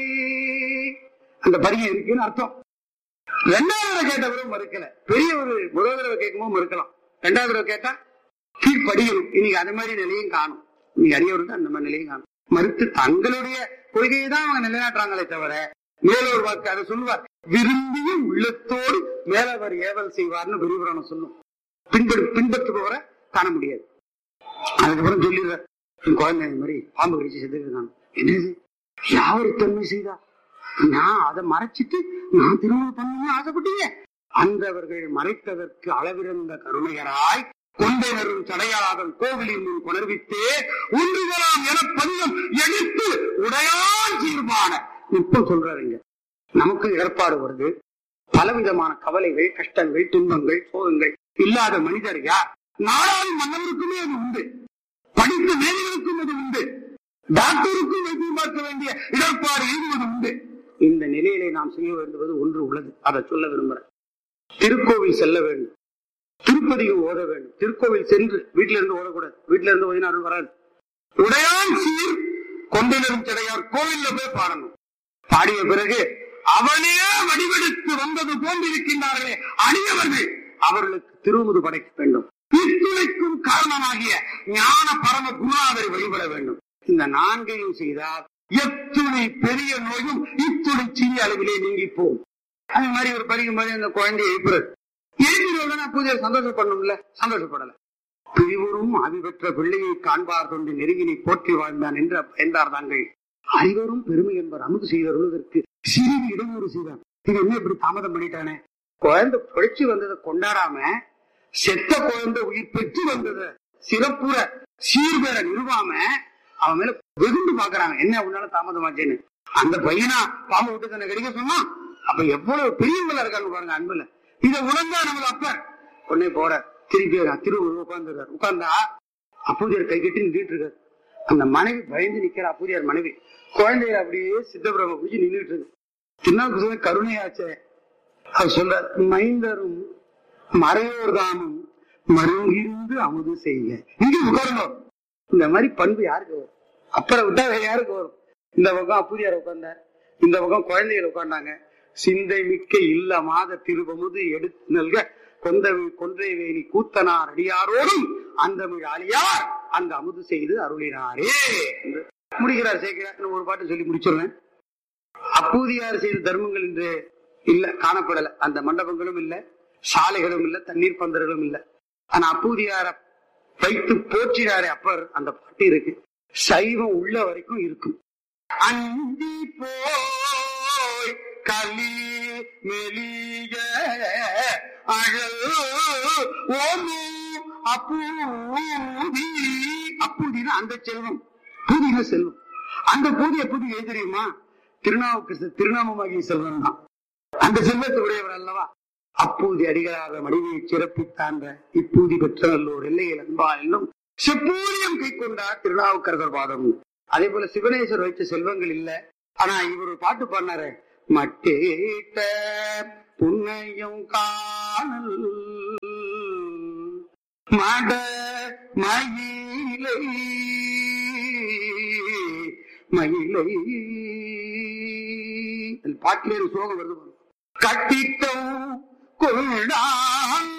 அந்த பரியம் இருக்குன்னு அர்த்தம் ரெண்டாவது தடவை கேட்டவரும் மறுக்கல பெரிய ஒரு முதல் தடவை கேட்கும்போது மறுக்கலாம் ரெண்டாவது தடவை கேட்டா கீழ் படிக்கணும் இன்னைக்கு அது மாதிரி நிலையும் காணும் இன்னைக்கு அரியவருக்கு அந்த மாதிரி நிலையும் காணும் மறுத்து தங்களுடைய கொள்கையை தான் அவங்க நிலைநாட்டுறாங்களே தவிர மேலோர் வாக்கு அதை சொல்லுவார் விரும்பியும் உள்ளத்தோடு மேலவர் ஏவல் செய்வார்னு விரிவுரணம் சொல்லும் பின்பற்று பின்பற்றுபவரை காண முடியாது அதுக்கப்புறம் சொல்லிடுறார் என் குழந்தை இந்த மாதிரி பாம்பு கடிச்சு செத்துருக்காங்க என்னது யாரு தன்மை செய்தா நான் அதை மறைச்சிட்டு நான் திருமணம் பண்ணணும்னு ஆசைப்பட்டீங்க அந்தவர்கள் மறைத்ததற்கு அளவிருந்த கருணையராய் கொண்டனரும் சடையாளர்கள் கோவிலின் முன் கொணர்வித்தே ஒன்றுகளாம் என பஞ்சம் எடுத்து உடையான் சீர்மான இப்ப சொல்றாருங்க நமக்கு ஏற்பாடு வருது பலவிதமான கவலைகள் கஷ்டங்கள் துன்பங்கள் சோகங்கள் இல்லாத மனிதர் யார் நாடாளு மன்னருக்குமே அது உண்டு படித்த மேதைகளுக்கும் அது உண்டு டாக்டருக்கும் வைத்தியம் பார்க்க வேண்டிய இடர்பாடு எழுதுவது உண்டு இந்த நிலையிலே நாம் செய்ய வேண்டுவது ஒன்று உள்ளது அதை சொல்ல விரும்புறேன் திருக்கோவில் செல்ல வேண்டும் திருப்பதியும் ஓத வேண்டும் திருக்கோவில் சென்று வீட்டில இருந்து ஓடக்கூடாது வீட்டில இருந்து ஓதினாரும் வராது உடையான் சீர் கொண்டிலும் கிடையார் கோவில்ல போய் பாடணும் பாடிய பிறகு அவனே வடிவெடுத்து வந்தது போன்றிருக்கின்றார்களே அணியவர்கள் அவர்களுக்கு திருமுது படைக்க வேண்டும் இத்துணைக்கும் காரணமாகிய ஞான பரம குருநாதரை வழிபட வேண்டும் இந்த நான்கையும் செய்தால் எத்துணை பெரிய நோயும் இத்துணை சிறிய அளவிலே நீங்கி போகும் அது மாதிரி ஒரு படிக்கும் போது அந்த குழந்தையை எழுப்புறது எழுப்பிடுவதுனா பூஜை சந்தோஷப்படணும்ல சந்தோஷப்படல பிரிவரும் ஆவி பெற்ற பிள்ளையை காண்பார் கொண்டு நெருங்கினை போற்றி வாழ்ந்தான் என்று பயந்தார் தாங்கள் அறிவரும் பெருமை என்பர் அமுது செய்தருவதற்கு சிறிது இடையூறு செய்தார் இது என்ன இப்படி தாமதம் பண்ணிட்டானே குழந்தை பொழிச்சு வந்ததை கொண்டாடாம செத்த குழந்தை உயிர் பெற்று வந்ததை சிறப்புற சீர்பெற நிறுவாம அவன் மேல வெகுண்டு பாக்குறாங்க என்ன உன்னால தாமதமாச்சேன்னு அந்த பையனா பாம்பு விட்டு தன்னை கிடைக்க சொன்னா அப்ப எவ்வளவு பெரியவங்களா இருக்காங்க பாருங்க அன்புல இதை உணர்ந்தா நமது அப்பர் உடனே போற திருப்பி திரு உட்கார்ந்துருக்காரு உட்கார்ந்தா அப்பூதியார் கை கட்டி நின்றுட்டு இருக்காரு அந்த மனைவி பயந்து நிக்கிற அப்பூதியார் மனைவி குழந்தைகள் அப்படியே சித்தபிரம குடிச்சு நின்றுட்டு இருக்கு சின்ன கருணையாச்சே அவர் சொல்றார் மைந்தரும் மறையோர் தானும் மருங்கிருந்து அமுது செய்ய இங்க உட்காருங்க இந்த மாதிரி பண்பு யாருக்கு வரும் அப்புறம் விட்டா வேற யாருக்கு வரும் இந்த பக்கம் அப்புதியார் உட்கார்ந்தார் இந்த பக்கம் குழந்தைகள் உட்கார்ந்தாங்க சிந்தை மிக்க இல்ல மாத திருவமுது எடுத்து நல்க கொந்தவி கொன்றை வேலி கூத்தனார் அடியாரோடும் அந்த ஆளியார் அந்த அமுது செய்து அருளினாரே என்று முடிக்கிறார் சேர்க்கிறார் இன்னும் ஒரு பாட்டு சொல்லி முடிச்சிடுறேன் அப்பூதியார் செய்த தர்மங்கள் இன்று இல்ல காணப்படல அந்த மண்டபங்களும் இல்ல சாலைகளும் இல்ல தண்ணீர் பந்தர்களும் இல்ல ஆனா அப்பூதியார வைத்து போற்றினாரே அப்பர் அந்த பாட்டு இருக்கு சைவம் உள்ள வரைக்கும் இருக்கும் அந்தி போய் களி மெலிய அழல் ஓமு அப்பூதி அப்பூதினா அந்த செல்வம் பூதின செல்வம் அந்த பூதி எப்பூதி எது தெரியுமா திருநாவுக்கு திருநாமமாகிய செல்வம் தான் அந்த செல்வத்தை உடையவர் அல்லவா அப்பூதி அடிகளாக மடிவையை சிறப்பித்தான்ற இப்பூதி பெற்ற நல்லோர் எல்லையில் அன்பா என்னும் செப்பூரியம் கை கொண்டார் திருநாவுக்கரசர் பாதம் அதே போல சிவனேஸ்வர் வைத்த செல்வங்கள் இல்ல ஆனா இவர் ஒரு பாட்டு பாடினாரு மட்டேட்ட புன்னையும் காணல் மட மயிலை மயிலை அந்த பாட்டிலே ஒரு சோகம் வருது பாருங்க. கட்டித்தோம் கொண்டான்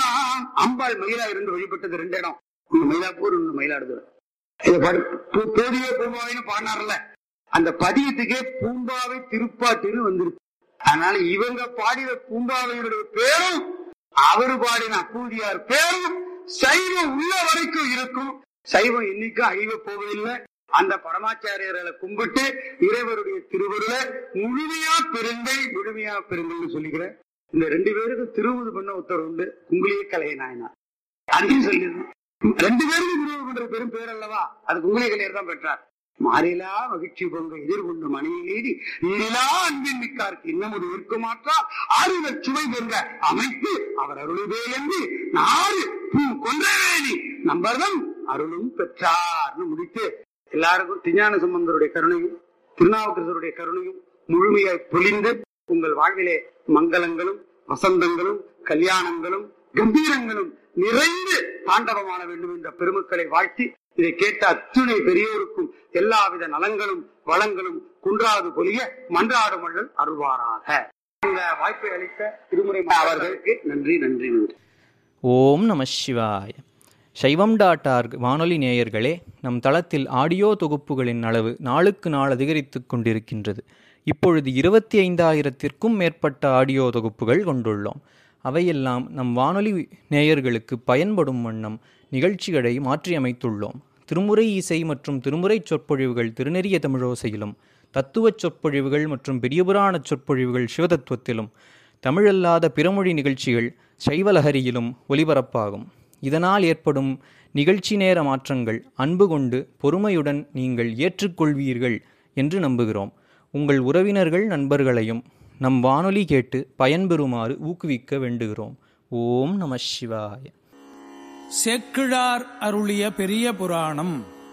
அம்பாள் மயிலா இருந்து வழிபட்டது ரெண்டு இடம் ஒண்ணு மயிலாப்பூர் ஒண்ணு மயிலாடுதுறை இதை பாரு, பூ- போதிய பூம்பாவைன்னு பாடினார்ல அந்த பதியத்துக்கே பூம்பாவை திருப்பாட்டின்னு வந்திருக்கு அதனால இவங்க பாடின பூம்பாவையினுடைய பேரும் அவரு பாடின அப்பூதியார் பேரும் சைவம் உள்ள வரைக்கும் இருக்கும் சைவம் இன்னைக்கும் அழிவ போவதில்லை அந்த பரமாச்சாரியர்களை கும்பிட்டு இறைவருடைய திருவருளை முழுமையா பெருங்கை முழுமையா பெருங்கள்னு சொல்லிக்கிறேன் இந்த ரெண்டு பேருக்கும் திருவுது பண்ண உத்தரவு உண்டு குங்குளிய கலைய நாயனா அதையும் சொல்லிடணும் ரெண்டு பேருக்கும் திருவுது பண்ற பெரும் பேர் அல்லவா அது குங்குளிய கலையர் தான் பெற்றார் மாறிலா மகிழ்ச்சி பொங்க எதிர்கொண்டு மணியில் நீடி நீரிலா அன்பின் மிக்காருக்கு இன்னும் ஒரு இருக்குமாற்றால் ஆறுல சுவை பொங்க அமைத்து அவர் அருளுவே என்று நாறு பூ கொன்றவேணி நம்பர்தம் அருளும் பெற்றார்னு முடித்து எல்லாருக்கும் திருஞான சம்பந்தருடைய கருணையும் திருநாவுக்கரசருடைய கருணையும் முழுமையாய் பொழிந்து உங்கள் வாழ்விலே மங்களங்களும் வசந்தங்களும் கல்யாணங்களும் கம்பீரங்களும் நிறைந்து தாண்டவமான வேண்டும் என்ற பெருமக்களை வாழ்த்தி இதை கேட்ட அத்துணை பெரியோருக்கும் எல்லாவித நலங்களும் வளங்களும் குன்றாது பொலிய மன்றாடு மல்லல் அருள்வாராக இந்த வாய்ப்பை அளித்த திருமுறை அவர்களுக்கு நன்றி நன்றி நன்றி ஓம் நம சிவாய சைவம் டாட் ஆர்க் வானொலி நேயர்களே நம் தளத்தில் ஆடியோ தொகுப்புகளின் அளவு நாளுக்கு நாள் அதிகரித்து கொண்டிருக்கின்றது இப்பொழுது இருபத்தி ஐந்தாயிரத்திற்கும் மேற்பட்ட ஆடியோ தொகுப்புகள் கொண்டுள்ளோம் அவையெல்லாம் நம் வானொலி நேயர்களுக்கு பயன்படும் வண்ணம் நிகழ்ச்சிகளை மாற்றியமைத்துள்ளோம் திருமுறை இசை மற்றும் திருமுறை சொற்பொழிவுகள் திருநெறிய தமிழோசையிலும் தத்துவச் சொற்பொழிவுகள் மற்றும் பெரியபுராண சொற்பொழிவுகள் சிவதத்துவத்திலும் தமிழல்லாத பிறமொழி நிகழ்ச்சிகள் சைவலஹரியிலும் ஒலிபரப்பாகும் இதனால் ஏற்படும் நிகழ்ச்சி நேர மாற்றங்கள் அன்பு கொண்டு பொறுமையுடன் நீங்கள் ஏற்றுக்கொள்வீர்கள் என்று நம்புகிறோம் உங்கள் உறவினர்கள் நண்பர்களையும் நம் வானொலி கேட்டு பயன்பெறுமாறு ஊக்குவிக்க வேண்டுகிறோம் ஓம் நம சிவாய சேக்கிழார் அருளிய பெரிய புராணம்